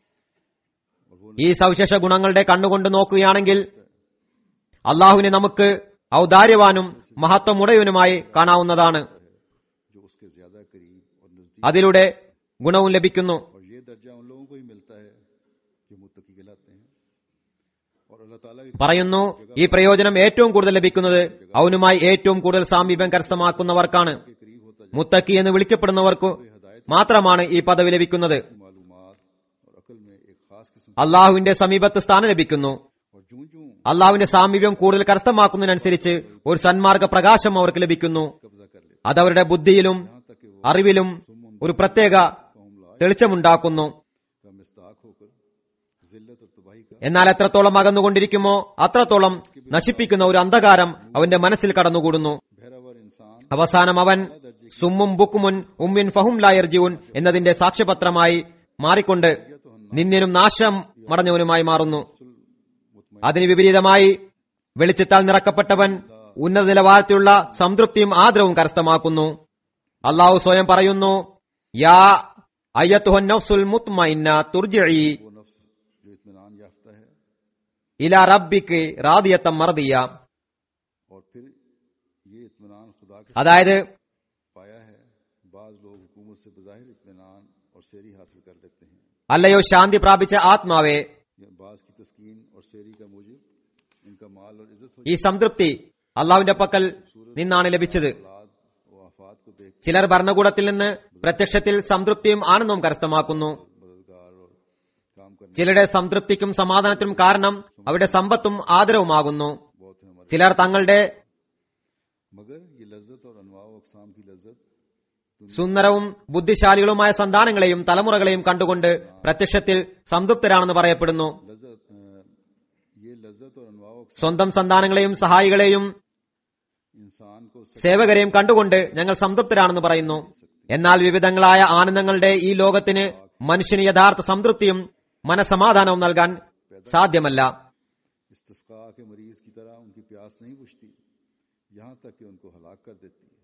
ഈ സവിശേഷ ഗുണങ്ങളുടെ കണ്ണുകൊണ്ട് നോക്കുകയാണെങ്കിൽ അള്ളാഹുവിനെ നമുക്ക് ഔദാര്യവാനും മഹത്വമുടയവനുമായി കാണാവുന്നതാണ് जो उसके ज्यादा करीब और नजदीक അതിലൂടെ ഗുണവും ലഭിക്കുന്നു और ये दर्जा उन लोगों को ही मिलता है जो मुत्तकी कहलाते हैं और अल्लाह ताला की പറയുന്നു ഈ പ്രയോജനം ഏറ്റവും കൂടുതൽ ലഭിക്കുന്നത് അവനുമായി ഏറ്റവും കൂടുതൽ സാമീപ്യം കരസ്ഥമാക്കുന്നവർക്കാണ് के करीब होता മുത്തക്കി എന്ന് വിളിക്കപ്പെടുന്നവർക്ക് മാത്രമാണ് ഈ പദവി ലഭിക്കുന്നത് जाए मालूमात और अकल में एक खास किस्म അള്ളാഹുവിന്റെ സമീപത്ത് സ്ഥാനം ലഭിക്കുന്നു और जूं जूं അള്ളാഹുവിന്റെ സാമീപ്യം കൂടുതൽ കരസ്ഥമാക്കുന്നതിനനുസരിച്ച് ഒരു സന്മാർഗ പ്രകാശം അവർക്ക് ലഭിക്കുന്നു कब्जा कर लेते അതവരുടെ ബുദ്ധിയിലും यहाँ तक कि वो അറിവിലും ഒരു പ്രത്യേക कौम ला തെളിച്ചമുണ്ടാക്കുന്നു का मिस्ताक होकर जिल्लत और तबाही का എന്നാൽ എത്രത്തോളം അകന്നുകൊണ്ടിരിക്കുമോ അത്രത്തോളം നശിപ്പിക്കുന്ന ഒരു അന്ധകാരം അവന്റെ മനസ്സിൽ കടന്നുകൂടുന്നു बहरावर इंसान അവസാനം അവൻ സുമ്മും ബുക്കുമുൻ ഉമ്മിൻ ഫഹും ലായർജീവൻ എന്നതിന്റെ സാക്ഷ്യപത്രമായി മാറിക്കൊണ്ട് നിന്യനും നാശം മടഞ്ഞവനുമായി മാറുന്നു അതിന് വിപരീതമായി വെളിച്ചത്താൽ നിറക്കപ്പെട്ടവൻ ഉന്നത നിലവാരത്തിലുള്ള സംതൃപ്തിയും ആദരവും കരസ്ഥമാക്കുന്നു അള്ളാഹു സ്വയം പറയുന്നു യാ അയ്യത്തുഹൻ നഫ്സുൽ മുത്മഇന്ന തുർജിഇ वो नफ्स जो इत्मीनान याफ्ता है ഇല റബ്ബിക്ക് റാദിയത്തം മറദിയ और फिर ये इत्मीनान खुदा के അതായത് पाया है बाज लोग हुकूमत से बज़ाहिर इत्मीनान और सेरी हासिल कर लेते हैं അല്ലയോ ശാന്തി പ്രാപിച്ച ആത്മാവേ ये बाज की तस्कीन और सेरी का मूजिब इनका माल और इज्जत हो ഈ സംതൃപ്തി അള്ളാഹുവിന്റെ പക്കൽ നിന്നാണ് ലഭിച്ചത് औलाद व आफात को देख ചിലർ ഭരണകൂടത്തിൽ നിന്ന് പ്രത്യക്ഷത്തിൽ സംതൃപ്തിയും ആനന്ദവും കരസ്ഥമാക്കുന്നു मददगार और काम करने ചിലരുടെ സംതൃപ്തിക്കും സമാധാനത്തിനും കാരണം അവരുടെ സമ്പത്തും ആദരവുമാകുന്നു बहुत है हमारे ചിലർ തങ്ങളുടെ मगर ये लज्जत और अनवा अकसाम की लज्जत സുന്ദരവും ബുദ്ധിശാലികളുമായ സന്താനങ്ങളെയും തലമുറകളെയും കണ്ടുകൊണ്ട് പ്രത്യക്ഷത്തിൽ സംതൃപ്തരാണെന്ന് പറയപ്പെടുന്നു लज्जत अ, ये लज्जत और अनवा अकसाम സ്വന്തം സന്താനങ്ങളെയും സഹായികളെയും इंसान को സേവകരെയും കണ്ടുകൊണ്ട് ഞങ്ങൾ സംതൃപ്തരാണെന്ന് പറയുന്നു എന്നാൽ വിവിധങ്ങളായ ആനന്ദങ്ങളുടെ ഈ ലോകത്തിന് മനുഷ്യന് യഥാർത്ഥ സംതൃപ്തിയും മനസമാധാനവും നൽകാൻ സാധ്യമല്ല इस्तिस्का के मरीज की तरह उनकी प्यास नहीं बुझती यहाँ तक कि उनको हलाक कर देती है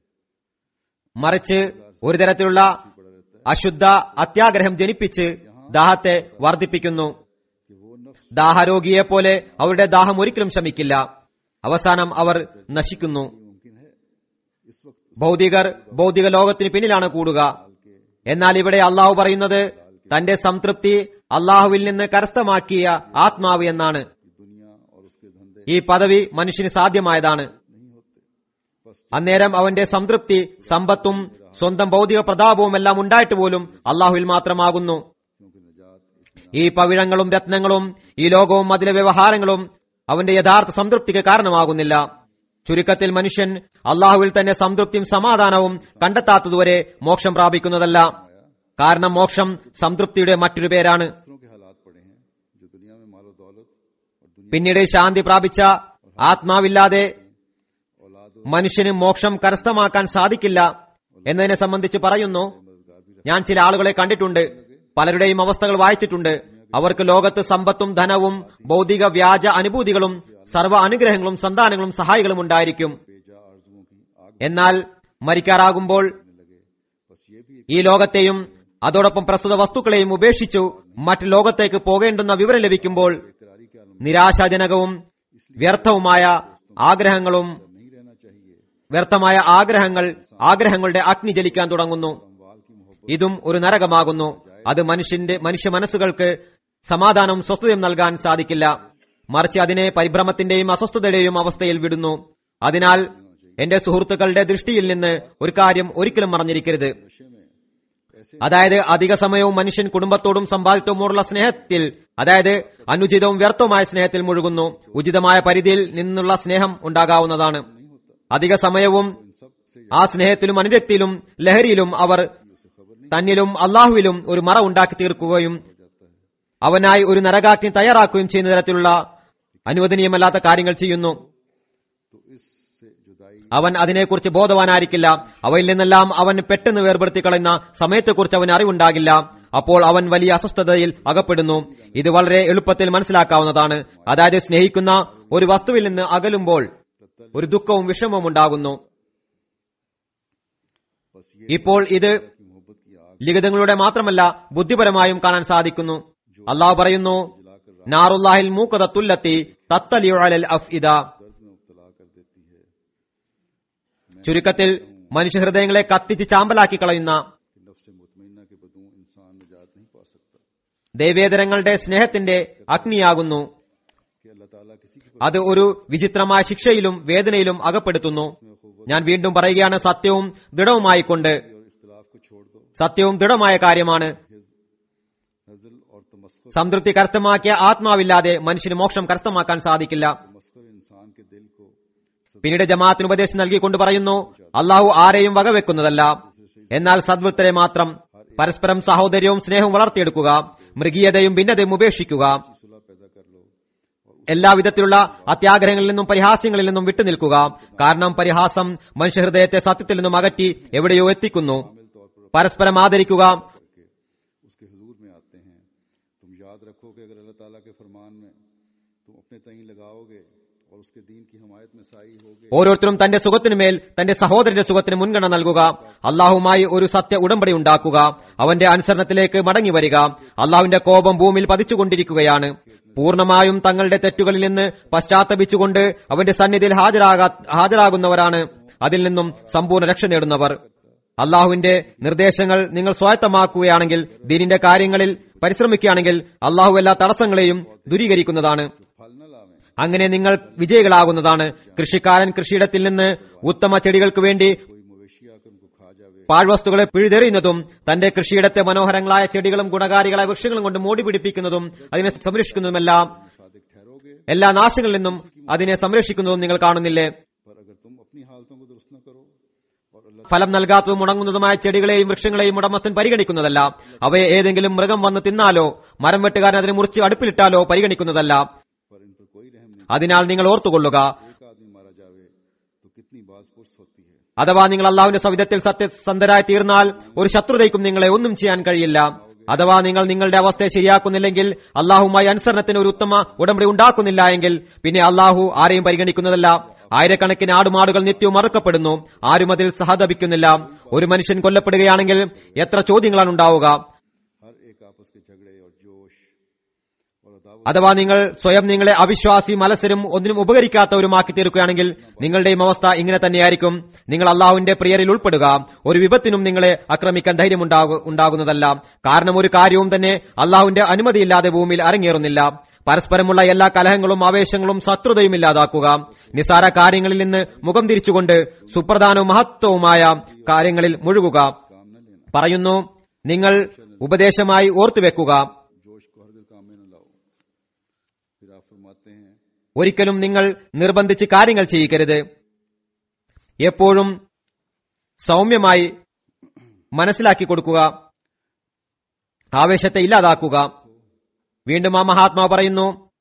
മറിച്ച് ഒരു തരത്തിലുള്ള पड़ा रहता है അശുദ്ധ അത്യാഗ്രഹം ജനിപ്പിച്ച് ദാഹത്തെ വർദ്ധിപ്പിക്കുന്നു कि वो नफ्स ദാഹരോഗിയെ പോലെ അവരുടെ ദാഹം ഒരിക്കലും ശമിക്കില്ല അവസാനം അവർ നശിക്കുന്നു ये मुमकिन है इस वक्त ഭൗതികർ ഭൗതിക ലോകത്തിന് പിന്നിലാണ് കൂടുക के എന്നാൽ ഇവിടെ അള്ളാഹു പറയുന്നത് തന്റെ സംതൃപ്തി അള്ളാഹുവിൽ നിന്ന് കരസ്ഥമാക്കിയ ആത്മാവ് എന്നാണ് ये दुनिया और उसके धंधे ഈ പദവി മനുഷ്യന് സാധ്യമായതാണ് नहीं होते बस അന്നേരം അവന്റെ സംതൃപ്തി സമ്പത്തും സ്വന്തം ഭൗതിക പ്രതാപവും എല്ലാം ഉണ്ടായിട്ട് പോലും അള്ളാഹുവിൽ മാത്രമാകുന്നു क्योंकि निजात इतनी ഈ പവിഴങ്ങളും രത്നങ്ങളും ഈ ലോകവും അതിലെ വ്യവഹാരങ്ങളും അവന്റെ യഥാർത്ഥ സംതൃപ്തിക്ക് കാരണമാകുന്നില്ല ചുരുക്കത്തിൽ മനുഷ്യൻ അള്ളാഹുവിൽ തന്നെ സംതൃപ്തിയും സമാധാനവും കണ്ടെത്താത്തതുവരെ മോക്ഷം പ്രാപിക്കുന്നതല്ല കാരണം മോക്ഷം സംതൃപ്തിയുടെ മറ്റൊരു പേരാണ് दूसरों के हालात पड़े हैं जो दुनिया में मालो दौलत और दुनिया പിന്നീട് ശാന്തി പ്രാപിച്ച ആത്മാവില്ലാതെ औलाद മനുഷ്യന് മോക്ഷം കരസ്ഥമാക്കാൻ സാധിക്കില്ല എന്നതിനെ സംബന്ധിച്ച് പറയുന്നു मददगार भी ഞാൻ ചില ആളുകളെ കണ്ടിട്ടുണ്ട് പലരുടെയും അവസ്ഥകൾ വായിച്ചിട്ടുണ്ട് അവർക്ക് ലോകത്ത് സമ്പത്തും ധനവും ഭൗതിക വ്യാജ അനുഭൂതികളും സർവ്വ അനുഗ്രഹങ്ങളും സന്താനങ്ങളും സഹായികളും ഉണ്ടായിരിക്കും बेजा आरजुओं की आग എന്നാൽ മരിക്കാറാകുമ്പോൾ लगने लगे बस ये भी एक ഈ ലോകത്തെയും അതോടൊപ്പം പ്രസ്തുത വസ്തുക്കളെയും ഉപേക്ഷിച്ചു മറ്റു ലോകത്തേക്ക് പോകേണ്ടുന്ന വിവരം ലഭിക്കുമ്പോൾ करारी के आलम നിരാശാജനകവും വ്യർത്ഥവുമായ ആഗ്രഹങ്ങളും नहीं रहना चाहिए വ്യർത്ഥമായ ആഗ്രഹങ്ങൾ ആഗ്രഹങ്ങളുടെ അഗ്നി ജലിക്കാൻ തുടങ്ങുന്നു अमवाल की मोहब्बत ഇതും ഒരു നരകമാകുന്നു അത് മനുഷ്യന്റെ മനുഷ്യ മനസ്സുകൾക്ക് സമാധാനവും സ്വസ്ഥതയും നൽകാൻ സാധിക്കില്ല മറിച്ച് അതിനെ പരിഭ്രമത്തിന്റെയും അസ്വസ്ഥതയുടെയും അവസ്ഥയിൽ വിടുന്നു അതിനാൽ എന്റെ സുഹൃത്തുക്കളുടെ ദൃഷ്ടിയിൽ നിന്ന് ഒരു കാര്യം ഒരിക്കലും മറഞ്ഞിരിക്കരുത് नशे में ऐसे അതായത് അധിക സമയവും മനുഷ്യൻ കുടുംബത്തോടും സമ്പാദിത്തവുമുള്ള സ്നേഹത്തിൽ അതായത് അനുചിതവും വ്യർത്ഥവുമായ സ്നേഹത്തിൽ മുഴുകുന്നു ഉചിതമായ പരിധിയിൽ നിന്നുള്ള സ്നേഹം ഉണ്ടാകാവുന്നതാണ് അധിക സമയവും इन सब से ആ സ്നേഹത്തിലും അനുരക്തിയിലും ലഹരിയിലും അവർ തന്നിലും അള്ളാഹുവിലും ഒരു മറ ഉണ്ടാക്കി തീർക്കുകയും അവനായി ഒരു നരകാഗ്നി തയ്യാറാക്കുകയും ചെയ്യുന്ന തരത്തിലുള്ള അനുവദനീയമല്ലാത്ത കാര്യങ്ങൾ ചെയ്യുന്നു तो इससे जुदाई അവൻ അതിനെക്കുറിച്ച് ബോധവാനായിരിക്കില്ല അവയിൽ നിന്നെല്ലാം അവൻ പെട്ടെന്ന് വേർപെടുത്തി കളയുന്ന സമയത്തെക്കുറിച്ച് അവൻ അറിവുണ്ടാകില്ല അപ്പോൾ അവൻ വലിയ അസ്വസ്ഥതയിൽ അകപ്പെടുന്നു ഇത് വളരെ എളുപ്പത്തിൽ മനസ്സിലാക്കാവുന്നതാണ് അതായത് സ്നേഹിക്കുന്ന ഒരു വസ്തുവിൽ നിന്ന് അകലുമ്പോൾ ഒരു ദുഃഖവും വിഷമവും ഉണ്ടാകുന്നു बस ये ഇപ്പോൾ ഇത് की मोहब्बत की आग ലിഖിതങ്ങളുടെ മാത്രമല്ല ബുദ്ധിപരമായും കാണാൻ സാധിക്കുന്നു അള്ളാഹു പറയുന്നു നാറുല്ലാഹിൽ മൂക്കതത്തുല്ലത്തി തത്തലിയുഴൽ അഫ് ഇദ दर्द में मुबतला कर देती है ചുരുക്കത്തിൽ മനുഷ്യഹൃദയങ്ങളെ കത്തിച്ച് ചാമ്പലാക്കി കളയുന്ന कि नफ्स मुतमइना के बदू इंसान निजात नहीं पा सकता ദൈവേതരങ്ങളുടെ സ്നേഹത്തിന്റെ അഗ്നിയാകുന്നു कि अल्लाह ताला किसी की അത് ഒരു വിചിത്രമായ ശിക്ഷയിലും വേദനയിലും അകപ്പെടുത്തുന്നു ഞാൻ വീണ്ടും പറയുകയാണ് സത്യവും ദൃഢവുമായിക്കൊണ്ട് और इख्तलाफ को छोड़ दो സത്യവും ദൃഢമായ കാര്യമാണ് हजल और तमस्खर സംതൃപ്തി കരസ്ഥമാക്കിയ ആത്മാവില്ലാതെ മനുഷ്യന് മോക്ഷം കരസ്ഥമാക്കാൻ സാധിക്കില്ല तमस्खर इंसान के दिल को പിന്നീട് ജമാഅത്തിന് ഉപദേശം നൽകിക്കൊണ്ട് പറയുന്നു അള്ളാഹു ആരെയും വകവെക്കുന്നതല്ല എന്നാൽ സദ്വൃത്തരെ മാത്രം പരസ്പരം സഹോദര്യവും സ്നേഹവും വളർത്തിയെടുക്കുക മൃഗീയതയും ഭിന്നതയും ഉപേക്ഷിക്കുക सुलह पैदा कर लो എല്ലാവിധത്തിലുള്ള അത്യാഗ്രഹങ്ങളിൽ നിന്നും പരിഹാസ്യങ്ങളിൽ നിന്നും വിട്ടുനിൽക്കുക കാരണം പരിഹാസം മനുഷ്യഹൃദയത്തെ സത്യത്തിൽ നിന്നും അകറ്റി എവിടെയോ എത്തിക്കുന്നു कामिल तौर पर പരസ്പരം ആദരിക്കുക करके उसके हुजूर में आते हैं तुम याद रखो कि अगर अल्लाह ताला के फरमान में तुम अपने तई लगाओगे और उसके दीन की हमायत में साई होगे ഓരോരുത്തരും തന്റെ സുഖത്തിനുമേൽ തന്റെ സഹോദരന്റെ സുഖത്തിന് മുൻഗണന നൽകുക അള്ളാഹുമായി ഒരു സത്യ ഉടമ്പടി ഉണ്ടാക്കുക അവന്റെ അനുസരണത്തിലേക്ക് മടങ്ങി വരിക അള്ളാഹുവിന്റെ കോപം ഭൂമിയിൽ പതിച്ചുകൊണ്ടിരിക്കുകയാണ് പൂർണ്ണമായും തങ്ങളുടെ തെറ്റുകളിൽ നിന്ന് പശ്ചാത്തപിച്ചുകൊണ്ട് അവന്റെ സന്നിധിയിൽ ഹാജരാകാ ഹാജരാകുന്നവരാണ് അതിൽ നിന്നും സമ്പൂർണ്ണ രക്ഷ നേടുന്നവർ അള്ളാഹുവിന്റെ നിർദ്ദേശങ്ങൾ നിങ്ങൾ സ്വായത്തമാക്കുകയാണെങ്കിൽ ദീനിന്റെ കാര്യങ്ങളിൽ പരിശ്രമിക്കുകയാണെങ്കിൽ അള്ളാഹു എല്ലാ തടസ്സങ്ങളെയും ദൂരീകരിക്കുന്നതാണ് फल न लावें അങ്ങനെ നിങ്ങൾ വിജയികളാകുന്നതാണ് കൃഷിക്കാരൻ കൃഷിയിടത്തിൽ നിന്ന് ഉത്തമ ചെടികൾക്ക് വേണ്ടി कोई मवेशी आकर उनको खा जावे പാഴ്വസ്തുക്കളെ പിഴുതെറിയുന്നതും തന്റെ കൃഷിയിടത്തെ മനോഹരങ്ങളായ ചെടികളും ഗുണകാരികളായ വൃക്ഷങ്ങളും കൊണ്ട് മൂടി പിടിപ്പിക്കുന്നതും അതിനെ സംരക്ഷിക്കുന്നതുമെല്ലാം सादिक ठहरोगे എല്ലാ നാശങ്ങളിൽ നിന്നും അതിനെ സംരക്ഷിക്കുന്നതും നിങ്ങൾ കാണുന്നില്ലേ पर अगर तुम अपनी हालतों को दुरुस्त न करो और अल्लाह ഫലം നൽകാത്തതും ഉണങ്ങുന്നതുമായ ചെടികളെയും വൃക്ഷങ്ങളെയും ഉടമസ്ഥൻ പരിഗണിക്കുന്നതല്ല അവയെ ഏതെങ്കിലും മൃഗം വന്ന് തിന്നാലോ മരം വെട്ടുകാരൻ അതിനെ മുറിച്ച് അടുപ്പിലിട്ടാലോ പരിഗണിക്കുന്നതല്ല पर इन पर कोई रहम नहीं അതിനാൽ നിങ്ങൾ ഓർത്തുകൊള്ളുക एक आदमी मारा जावे तो कितनी बाज पुरस होती है അഥവാ നിങ്ങൾ അള്ളാഹുവിന്റെ സവിധത്തിൽ സത്യസന്ധരായി തീർന്നാൽ ഒരു ശത്രുതയ്ക്കും നിങ്ങളെ ഒന്നും ചെയ്യാൻ കഴിയില്ല അഥവാ നിങ്ങൾ നിങ്ങളുടെ അവസ്ഥയെ ശരിയാക്കുന്നില്ലെങ്കിൽ അള്ളാഹുമായി അനുസരണത്തിന് ഒരു ഉത്തമ ഉടമ്പടി ഉണ്ടാക്കുന്നില്ല എങ്കിൽ പിന്നെ അള്ളാഹു ആരെയും പരിഗണിക്കുന്നതല്ല ആയിരക്കണക്കിന് ആടുമാടുകൾ നിത്യവും മറക്കപ്പെടുന്നു ആരും അതിൽ സഹതപിക്കുന്നില്ല ഒരു മനുഷ്യൻ കൊല്ലപ്പെടുകയാണെങ്കിൽ എത്ര ചോദ്യങ്ങളാണ് ഉണ്ടാവുക हर एक आपस के झगड़े और जोश और अदावत അഥവാ നിങ്ങൾ സ്വയം നിങ്ങളെ അവിശ്വാസിയും അലസരും ഒന്നിനും ഉപകരിക്കാത്തവരുമാക്കി തീർക്കുകയാണെങ്കിൽ നിങ്ങളുടെയും അവസ്ഥ ഇങ്ങനെ തന്നെയായിരിക്കും നിങ്ങൾ അള്ളാഹുവിന്റെ പ്രിയരിൽ ഉൾപ്പെടുക ഒരു വിപത്തിനും നിങ്ങളെ ആക്രമിക്കാൻ ധൈര്യം ഉണ്ടാകുന്നതല്ല കാരണം ഒരു കാര്യവും തന്നെ അള്ളാഹുവിന്റെ അനുമതിയില്ലാതെ ഭൂമിയിൽ അരങ്ങേറുന്നില്ല പരസ്പരമുള്ള എല്ലാ കലഹങ്ങളും ആവേശങ്ങളും ശത്രുതയും ഇല്ലാതാക്കുക നിസാര കാര്യങ്ങളിൽ നിന്ന് മുഖം തിരിച്ചുകൊണ്ട് സുപ്രധാനവും മഹത്വവുമായ കാര്യങ്ങളിൽ മുഴുകുക काम न लेना പറയുന്നു നിങ്ങൾ ഉപദേശമായി ഓർത്തുവെക്കുക जोश को हर दिल काम में न लाओ फिर आप फरमाते हैं ഒരിക്കലും നിങ്ങൾ നിർബന്ധിച്ച് കാര്യങ്ങൾ ചെയ്യിക്കരുത് എപ്പോഴും സൗമ്യമായി മനസ്സിലാക്കി കൊടുക്കുക ആവേശത്തെ ഇല്ലാതാക്കുക വീണ്ടും ആ മഹാത്മാവ് പറയുന്നു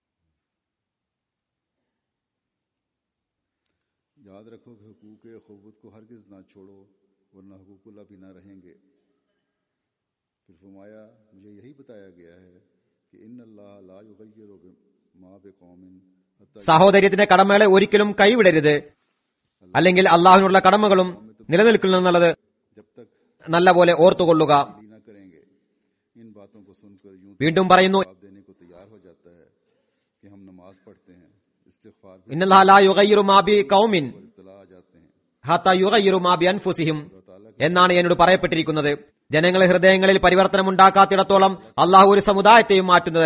याद रखो कि हकूक अखुवत को हरगिज ना छोड़ो वरना हकूकुल्ला भी ना रहेंगे फिर फरमाया मुझे यही बताया गया है कि इन अल्लाह ला युगय्यिरु मा बिकौमिन हत्ता സഹോദര്യത്തിന്റെ കടമകളെ ഒരിക്കലും കൈവിടരുത് അല്ലെങ്കിൽ അള്ളാഹുവിനുള്ള കടമകളും നിലനിൽക്കണമെന്നുള്ളത് जब तक നല്ല പോലെ ഓർത്തുകൊള്ളുക ली ना करेंगे इन बातों को सुनकर यूं വീണ്ടും പറയുന്നു जवाब देने को तैयार हो जाता है कि हम नमाज पढ़ते हैं इस्तिगफार भी ഇന്നല്ലാഹ ലാ യുഗയ്യിറു മാ ബി കൗമിൻ इब्तला आ जाते हैं ഹത്ത യുഗയ്യിറു മാ ബി അൻഫുസിഹിം अल्लाह ताला എന്നാണ് എന്നോട് പറയപ്പെട്ടിരിക്കുന്നത് ജനങ്ങളെ ഹൃദയങ്ങളിൽ പരിവർത്തനം ഉണ്ടാക്കാത്തിടത്തോളം അള്ളാഹു ഒരു സമുദായത്തെയും മാറ്റുന്നതല്ല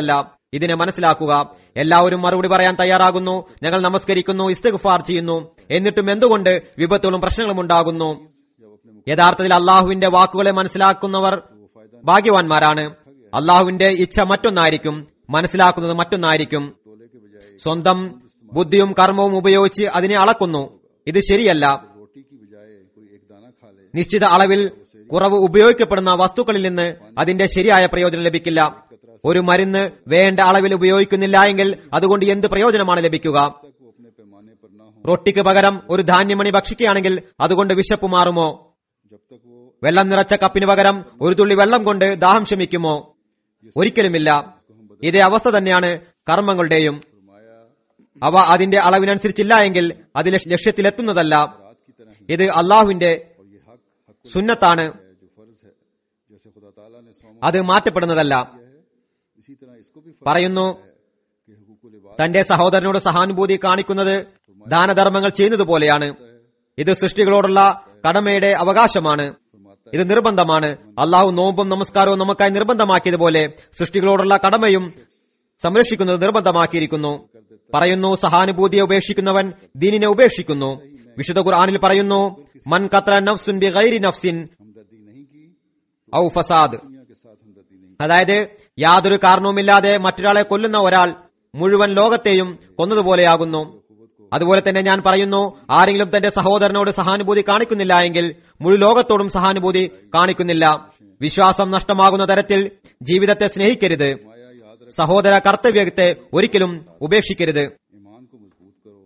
ഇതിനെ മനസ്സിലാക്കുക എല്ലാവരും മറുപടി പറയാൻ തയ്യാറാകുന്നു ഞങ്ങൾ നമസ്കരിക്കുന്നു ഇസ്തിഗ്ഫാർ ചെയ്യുന്നു എന്നിട്ടും എന്തുകൊണ്ട് വിപത്തുകളും പ്രശ്നങ്ങളും ഉണ്ടാകുന്നു യഥാർത്ഥത്തിൽ അള്ളാഹുവിന്റെ വാക്കുകളെ മനസ്സിലാക്കുന്നവർ ഭാഗ്യവാന്മാരാണ് അള്ളാഹുവിന്റെ ഇച്ഛ മറ്റൊന്നായിരിക്കും മനസ്സിലാക്കുന്നത് മറ്റൊന്നായിരിക്കും तोले के बजाय സ്വന്തം ബുദ്ധിയും കർമ്മവും ഉപയോഗിച്ച് അതിനെ അളക്കുന്നു ഇത് ശരിയല്ല रोटी की बजाय कोई एक दाना खा ले നിശ്ചിത അളവിൽ കുറവ് ഉപയോഗിക്കപ്പെടുന്ന വസ്തുക്കളിൽ നിന്ന് അതിന്റെ ശരിയായ പ്രയോജനം ലഭിക്കില്ല ഒരു മരുന്ന് വേണ്ട അളവിൽ ഉപയോഗിക്കുന്നില്ല എങ്കിൽ അതുകൊണ്ട് എന്ത് പ്രയോജനമാണ് ലഭിക്കുക तक वो अपने पैमाने पर ना हो റൊട്ടിക്ക് പകരം ഒരു ധാന്യമണി ഭക്ഷിക്കുകയാണെങ്കിൽ അതുകൊണ്ട് വിശപ്പ് മാറുമോ जब तक वो വെള്ളം നിറച്ച കപ്പിന് പകരം ഒരു തുള്ളി വെള്ളം കൊണ്ട് ദാഹം ശമിക്കുമോ ഒരിക്കലുമില്ല ഇതേ അവസ്ഥ തന്നെയാണ് കർമ്മങ്ങളുടെയും फरमाया അവ അതിന്റെ അളവിനനുസരിച്ചില്ല എങ്കിൽ അത് ലക്ഷ്യ- ലക്ഷ്യത്തിലെത്തുന്നതല്ല रात की तरह ही ഇത് അള്ളാഹുവിന്റെ और ये हक हक സുന്നത്താണ് है जो फर्ज है जैसे खुदा ताला ने सोमा അത് മാറ്റപ്പെടുന്നതല്ല किया है इसी तरह इसको भी फर्ज പറയുന്നു है कि हुकूकुल इबाद തന്റെ സഹോദരനോട് സഹാനുഭൂതി കാണിക്കുന്നത് ദാനധർമ്മങ്ങൾ ചെയ്യുന്നത് പോലെയാണ് ഇത് സൃഷ്ടികളോടുള്ള കടമയുടെ അവകാശമാണ് ഇത് നിർബന്ധമാണ് അള്ളാഹു നോമ്പും നമസ്കാരവും നമുക്കായി നിർബന്ധമാക്കിയതുപോലെ സൃഷ്ടികളോടുള്ള കടമയും സംരക്ഷിക്കുന്നത് നിർബന്ധമാക്കിയിരിക്കുന്നു പറയുന്നു സഹാനുഭൂതിയെ ഉപേക്ഷിക്കുന്നവൻ ദീനിനെ ഉപേക്ഷിക്കുന്നു വിശുദ്ധ ഖുർആനിൽ പറയുന്നു മൻ കത്ര നഫ്സുൻ ബി ഗൈരി നഫ്സിൻ हमदर्दी नहीं की ഔ ഫസാദ് दुनिया के साथ हमदर्दी नहीं അതായത് യാതൊരു കാരണവുമില്ലാതെ മറ്റൊരാളെ കൊല്ലുന്ന ഒരാൾ മുഴുവൻ ലോകത്തെയും കൊന്നതുപോലെയാകുന്നു അതുപോലെ തന്നെ ഞാൻ പറയുന്നു ആരെങ്കിലും തന്റെ സഹോദരനോട് സഹാനുഭൂതി കാണിക്കുന്നില്ല എങ്കിൽ മുഴു ലോകത്തോടും സഹാനുഭൂതി കാണിക്കുന്നില്ല വിശ്വാസം നഷ്ടമാകുന്ന തരത്തിൽ ജീവിതത്തെ സ്നേഹിക്കരുത് माया याद रख സഹോദര കർത്തവ്യത്തെ ഒരിക്കലും ഉപേക്ഷിക്കരുത് ईमान को मजबूत करो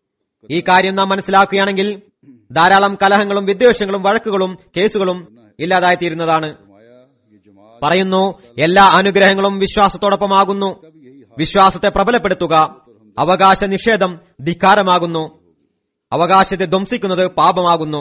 ഈ കാര്യം നാം മനസ്സിലാക്കുകയാണെങ്കിൽ ധാരാളം കലഹങ്ങളും വിദ്വേഷങ്ങളും വഴക്കുകളും കേസുകളും ഇല്ലാതായിത്തീരുന്നതാണ് फरमाया ये जमात പറയുന്നു എല്ലാ അനുഗ്രഹങ്ങളും വിശ്വാസത്തോടൊപ്പമാകുന്നു का भी यही हाल വിശ്വാസത്തെ പ്രബലപ്പെടുത്തുക അവകാശ നിഷേധം ധിക്കാരമാകുന്നു അവകാശത്തെ ധ്വംസിക്കുന്നത് പാപമാകുന്നു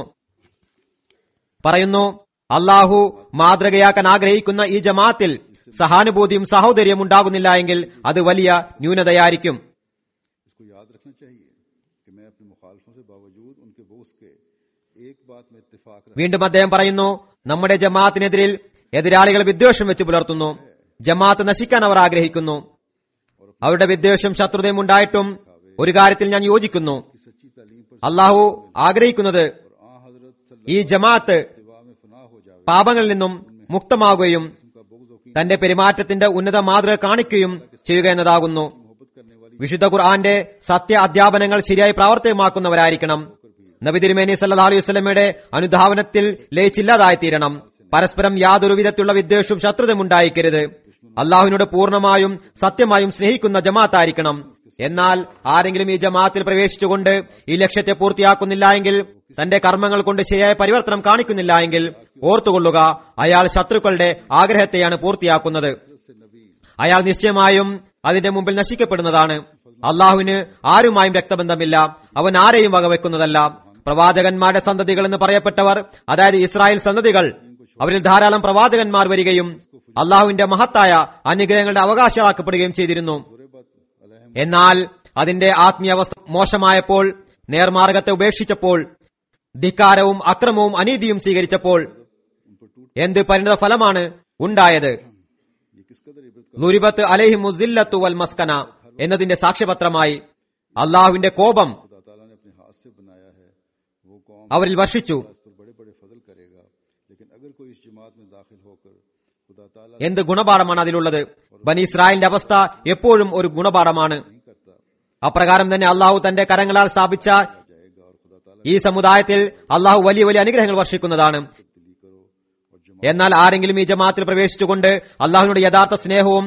പറയുന്നു അള്ളാഹു മാതൃകയാക്കാൻ ആഗ്രഹിക്കുന്ന ഈ ജമാഅത്തിൽ സഹാനുഭൂതിയും സഹോദര്യം ഉണ്ടാകുന്നില്ല എങ്കിൽ അത് വലിയ ന്യൂനതയായിരിക്കും इसको याद रखना चाहिए कि मैं अपने मुखालफों से बावजूद उनके बोस के एक बात में इत्तेफाक रख വീണ്ടും അദ്ദേഹം പറയുന്നു നമ്മുടെ ജമാഅത്തിനെതിരിൽ എതിരാളികൾ വിദ്വേഷം വെച്ച് പുലർത്തുന്നു ജമാഅത്ത് നശിക്കാൻ അവർ ആഗ്രഹിക്കുന്നു അവരുടെ വിദ്വേഷം ശത്രുതയും ഉണ്ടായിട്ടും ഒരു കാര്യത്തിൽ ഞാൻ യോജിക്കുന്നു की सच्ची तालीम पर അള്ളാഹു ആഗ്രഹിക്കുന്നത് और आ हजरत सल्लल्लाहु ഈ ജമാഅത്ത് अलैहि में फना हो जावे പാപങ്ങളിൽ നിന്നും മുക്തമാകുകയും उनका बुग्ज और തന്റെ പെരുമാറ്റത്തിന്റെ ഉന്നത മാതൃക കാണിക്കുകയും ചെയ്യുക എന്നതാകുന്നു मोहब्बत करने वाली വിശുദ്ധ ഖുർആന്റെ സത്യ അധ്യാപനങ്ങൾ ശരിയായി പ്രാവർത്തികമാക്കുന്നവരായിരിക്കണം നബി തിരുമേനി സല്ലാ അലൈഹി വസ്ലമയുടെ അനുധാവനത്തിൽ ലയിച്ചില്ലാതായിത്തീരണം പരസ്പരം യാതൊരു വിധത്തിലുള്ള വിദ്വേഷവും ശത്രുതയും ഉണ്ടായിക്കരുത് അള്ളാഹുവിനോട് പൂർണ്ണമായും സത്യമായും സ്നേഹിക്കുന്ന ജമാഅത്തായിരിക്കണം എന്നാൽ ആരെങ്കിലും ഈ ജമാഅത്തിൽ പ്രവേശിച്ചുകൊണ്ട് ഈ ലക്ഷ്യത്തെ പൂർത്തിയാക്കുന്നില്ല എങ്കിൽ തന്റെ കർമ്മങ്ങൾ കൊണ്ട് ശരിയായ പരിവർത്തനം കാണിക്കുന്നില്ല എങ്കിൽ ഓർത്തുകൊള്ളുക അയാൾ ശത്രുക്കളുടെ ആഗ്രഹത്തെയാണ് പൂർത്തിയാക്കുന്നത് से नबी അയാൾ നിശ്ചയമായും അതിന്റെ മുമ്പിൽ നശിക്കപ്പെടുന്നതാണ് അള്ളാഹുവിന് ആരുമായും രക്തബന്ധമില്ല അവൻ ആരെയും വകവെക്കുന്നതല്ല പ്രവാചകന്മാരുടെ സന്തതികൾ എന്ന് പറയപ്പെട്ടവർ അതായത് ഇസ്രായേൽ സന്തതികൾ അവരിൽ ധാരാളം പ്രവാചകന്മാർ വരികയും അള്ളാഹുവിന്റെ മഹത്തായ അനുഗ്രഹങ്ങളുടെ അവകാശമാക്കപ്പെടുകയും ചെയ്തിരുന്നു ज़ुरेबत अलैहिम എന്നാൽ അതിന്റെ ആത്മീയാവസ്ഥ മോശമായപ്പോൾ നേർമാർഗത്തെ ഉപേക്ഷിച്ചപ്പോൾ ധിക്കാരവും അക്രമവും അനീതിയും സ്വീകരിച്ചപ്പോൾ उन पर टूट എന്ത് പരിണത ഫലമാണ് ഉണ്ടായത് ये किस कदर इबरत का ലുരിബത്ത് അലഹി മുസില്ലത്തു വൽ മസ്കന എന്നതിന്റെ സാക്ഷ്യപത്രമായി അള്ളാഹുവിന്റെ കോപം खुदा ताला ने अपने हाथ से बनाया है वो कौम അവരിൽ വർഷിച്ചു इस पर बड़े बड़े फजल करेगा लेकिन अगर कोई इस जमात में दाखिल होकर खुदा ताला എന്ത് ഗുണപാഠമാണ് അതിലുള്ളത് ബനി ഇസ്രായേലിന്റെ അവസ്ഥ എപ്പോഴും ഒരു ഗുണപാഠമാണ് नहीं करता അപ്രകാരം തന്നെ അള്ളാഹു തന്റെ കരങ്ങളാൽ സ്ഥാപിച്ച जाएगा और खुदा ताला ഈ സമുദായത്തിൽ അള്ളാഹു വലിയ വലിയ അനുഗ്രഹങ്ങൾ വർഷിക്കുന്നതാണ് तब्दीली करो और जमात എന്നാൽ ആരെങ്കിലും ഈ ജമാഅത്തിൽ പ്രവേശിച്ചുകൊണ്ട് അള്ളാഹുവിനോട് യഥാർത്ഥ സ്നേഹവും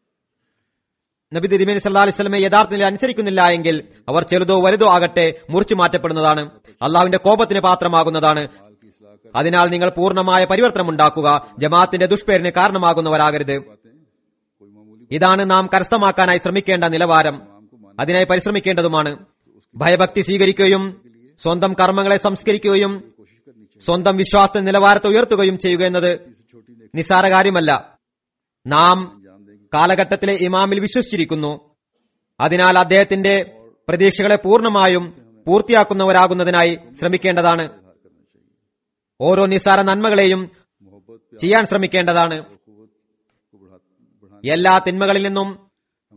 നബി തിരുമേനി സല്ലാ അലൈഹി സ്വലമെ യഥാർത്ഥ നില അനുസരിക്കുന്നില്ല എങ്കിൽ അവർ ചെറുതോ വലുതോ ആകട്ടെ മുറിച്ചു മാറ്റപ്പെടുന്നതാണ് അള്ളാഹുവിന്റെ കോപത്തിന് പാത്രമാകുന്നതാണ് माल की इसलाह कर അതിനാൽ നിങ്ങൾ പൂർണ്ണമായ പരിവർത്തനം ഉണ്ടാക്കുക ജമാഅത്തിന്റെ ദുഷ്പേരിന് കാരണമാകുന്നവരാകരുത് बातें कोई मामूली ഇതാണ് നാം കരസ്ഥമാക്കാനായി ശ്രമിക്കേണ്ട നിലവാരം नाम को मान അതിനായി പരിശ്രമിക്കേണ്ടതുമാണ് ഭയഭക്തി സ്വീകരിക്കുകയും സ്വന്തം കർമ്മങ്ങളെ സംസ്കരിക്കുകയും कोशिश करनी चाहिए സ്വന്തം വിശ്വാസത്തിന്റെ നിലവാരത്തെ ഉയർത്തുകയും ചെയ്യുക എന്നത് इस छोटी ने നിസ്സാര കാര്യമല്ല നാം जान देगी കാലഘട്ടത്തിലെ ഇമാമിൽ വിശ്വസിച്ചിരിക്കുന്നു അതിനാൽ അദ്ദേഹത്തിന്റെ പ്രതീക്ഷകളെ പൂർണ്ണമായും പൂർത്തിയാക്കുന്നവരാകുന്നതിനായി ശ്രമിക്കേണ്ടതാണ് इजहार करना चाहिए ഓരോ നിസ്സാര നന്മകളെയും मोहब्बत प्यार ചെയ്യാൻ ശ്രമിക്കേണ്ടതാണ് और कुवत को बढ़ा बढ़ाने എല്ലാ തിന്മകളിൽ നിന്നും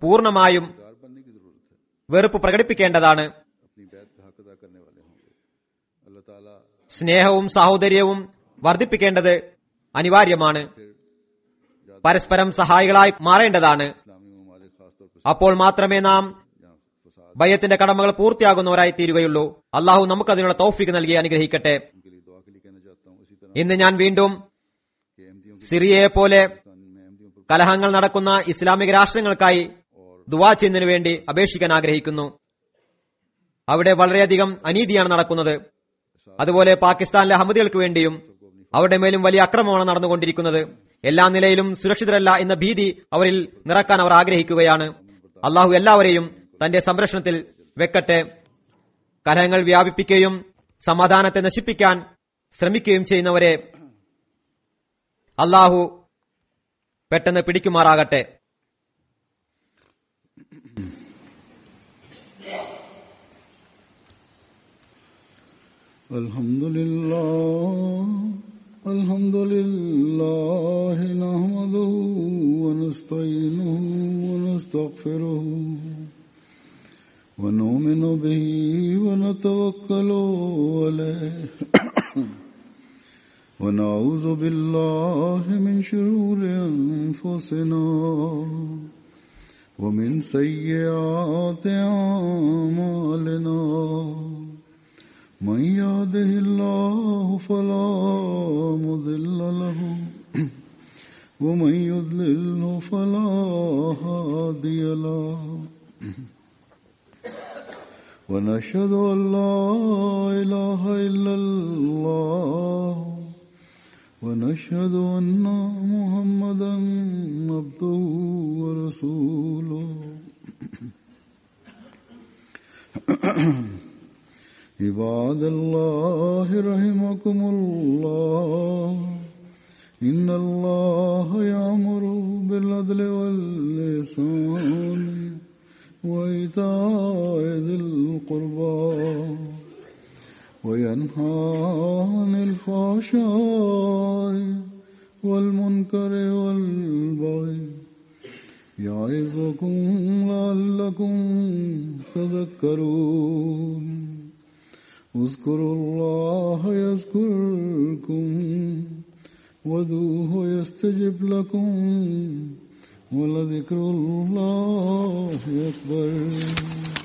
പൂർണ്ണമായും कार बनने की जरूरत है വെറുപ്പ് പ്രകടിപ്പിക്കേണ്ടതാണ് अपनी बैत का हक अदा करने वाले होंगे अल्लाह ताला സ്നേഹവും സാഹോദര്യവും വർദ്ധിപ്പിക്കേണ്ടത് അനിവാര്യമാണ് പരസ്പരം സഹായികളായി മാറേണ്ടതാണ് इस्लामी ममालिक खासतौर पर അപ്പോൾ മാത്രമേ നാം जहाँ फसाद ഭയത്തിന്റെ കടമകൾ പൂർത്തിയാകുന്നവരായി തീരുകയുള്ളൂ അള്ളാഹു നമുക്ക് അതിനുള്ള തൗഫീക്ക് നൽകി അനുഗ്രഹിക്കട്ടെ उनके लिए दुआ के लिए कहना चाहता हूँ इसी तरह ഇന്ന് ഞാൻ വീണ്ടും कि अहमदियों के സിറിയയെ പോലെ पाकिस्तान में अहमदियों पर കലഹങ്ങൾ നടക്കുന്ന ഇസ്ലാമിക രാഷ്ട്രങ്ങൾക്കായി ദുവാ ചെയ്യുന്നതിനു വേണ്ടി അപേക്ഷിക്കാൻ ആഗ്രഹിക്കുന്നു അവിടെ വളരെയധികം അനീതിയാണ് നടക്കുന്നത് അതുപോലെ പാകിസ്ഥാനിലെ അഹമ്മദികൾക്ക് വേണ്ടിയും അവരുടെ മേലും വലിയ അക്രമമാണ് നടന്നുകൊണ്ടിരിക്കുന്നത് എല്ലാ നിലയിലും സുരക്ഷിതരല്ല എന്ന ഭീതി അവരിൽ നിറക്കാൻ അവർ ആഗ്രഹിക്കുകയാണ് അള്ളാഹു എല്ലാവരെയും തന്റെ സംരക്ഷണത്തിൽ വെക്കട്ടെ കലഹങ്ങൾ വ്യാപിപ്പിക്കുകയും സമാധാനത്തെ നശിപ്പിക്കാൻ ശ്രമിക്കുകയും ചെയ്യുന്നവരെ അള്ളാഹു പെട്ടെന്ന് പിടിക്കുമാറാകട്ടെ الحمد لله الحمد لله نحمده ونستعينه ونستغفره ونؤمن به ونتوكل عليه ونعوذ بالله من شرور أنفسنا ومن سيئات أعمالنا من يهده الله فلا مضل له ومن يضلله فلا هادي له ونشهد أن لا إله إلا الله ونشهد أن محمدا عبده ورسوله عباد الله رحمكم الله إن الله يأمر بالعدل واللسان وإيتاء ذي القربى وينهى عن الفحشاء والمنكر والبغي يعظكم لعلكم تذكرون اذكروا الله يذكركم ودوه يستجب لكم ولذكر الله أكبر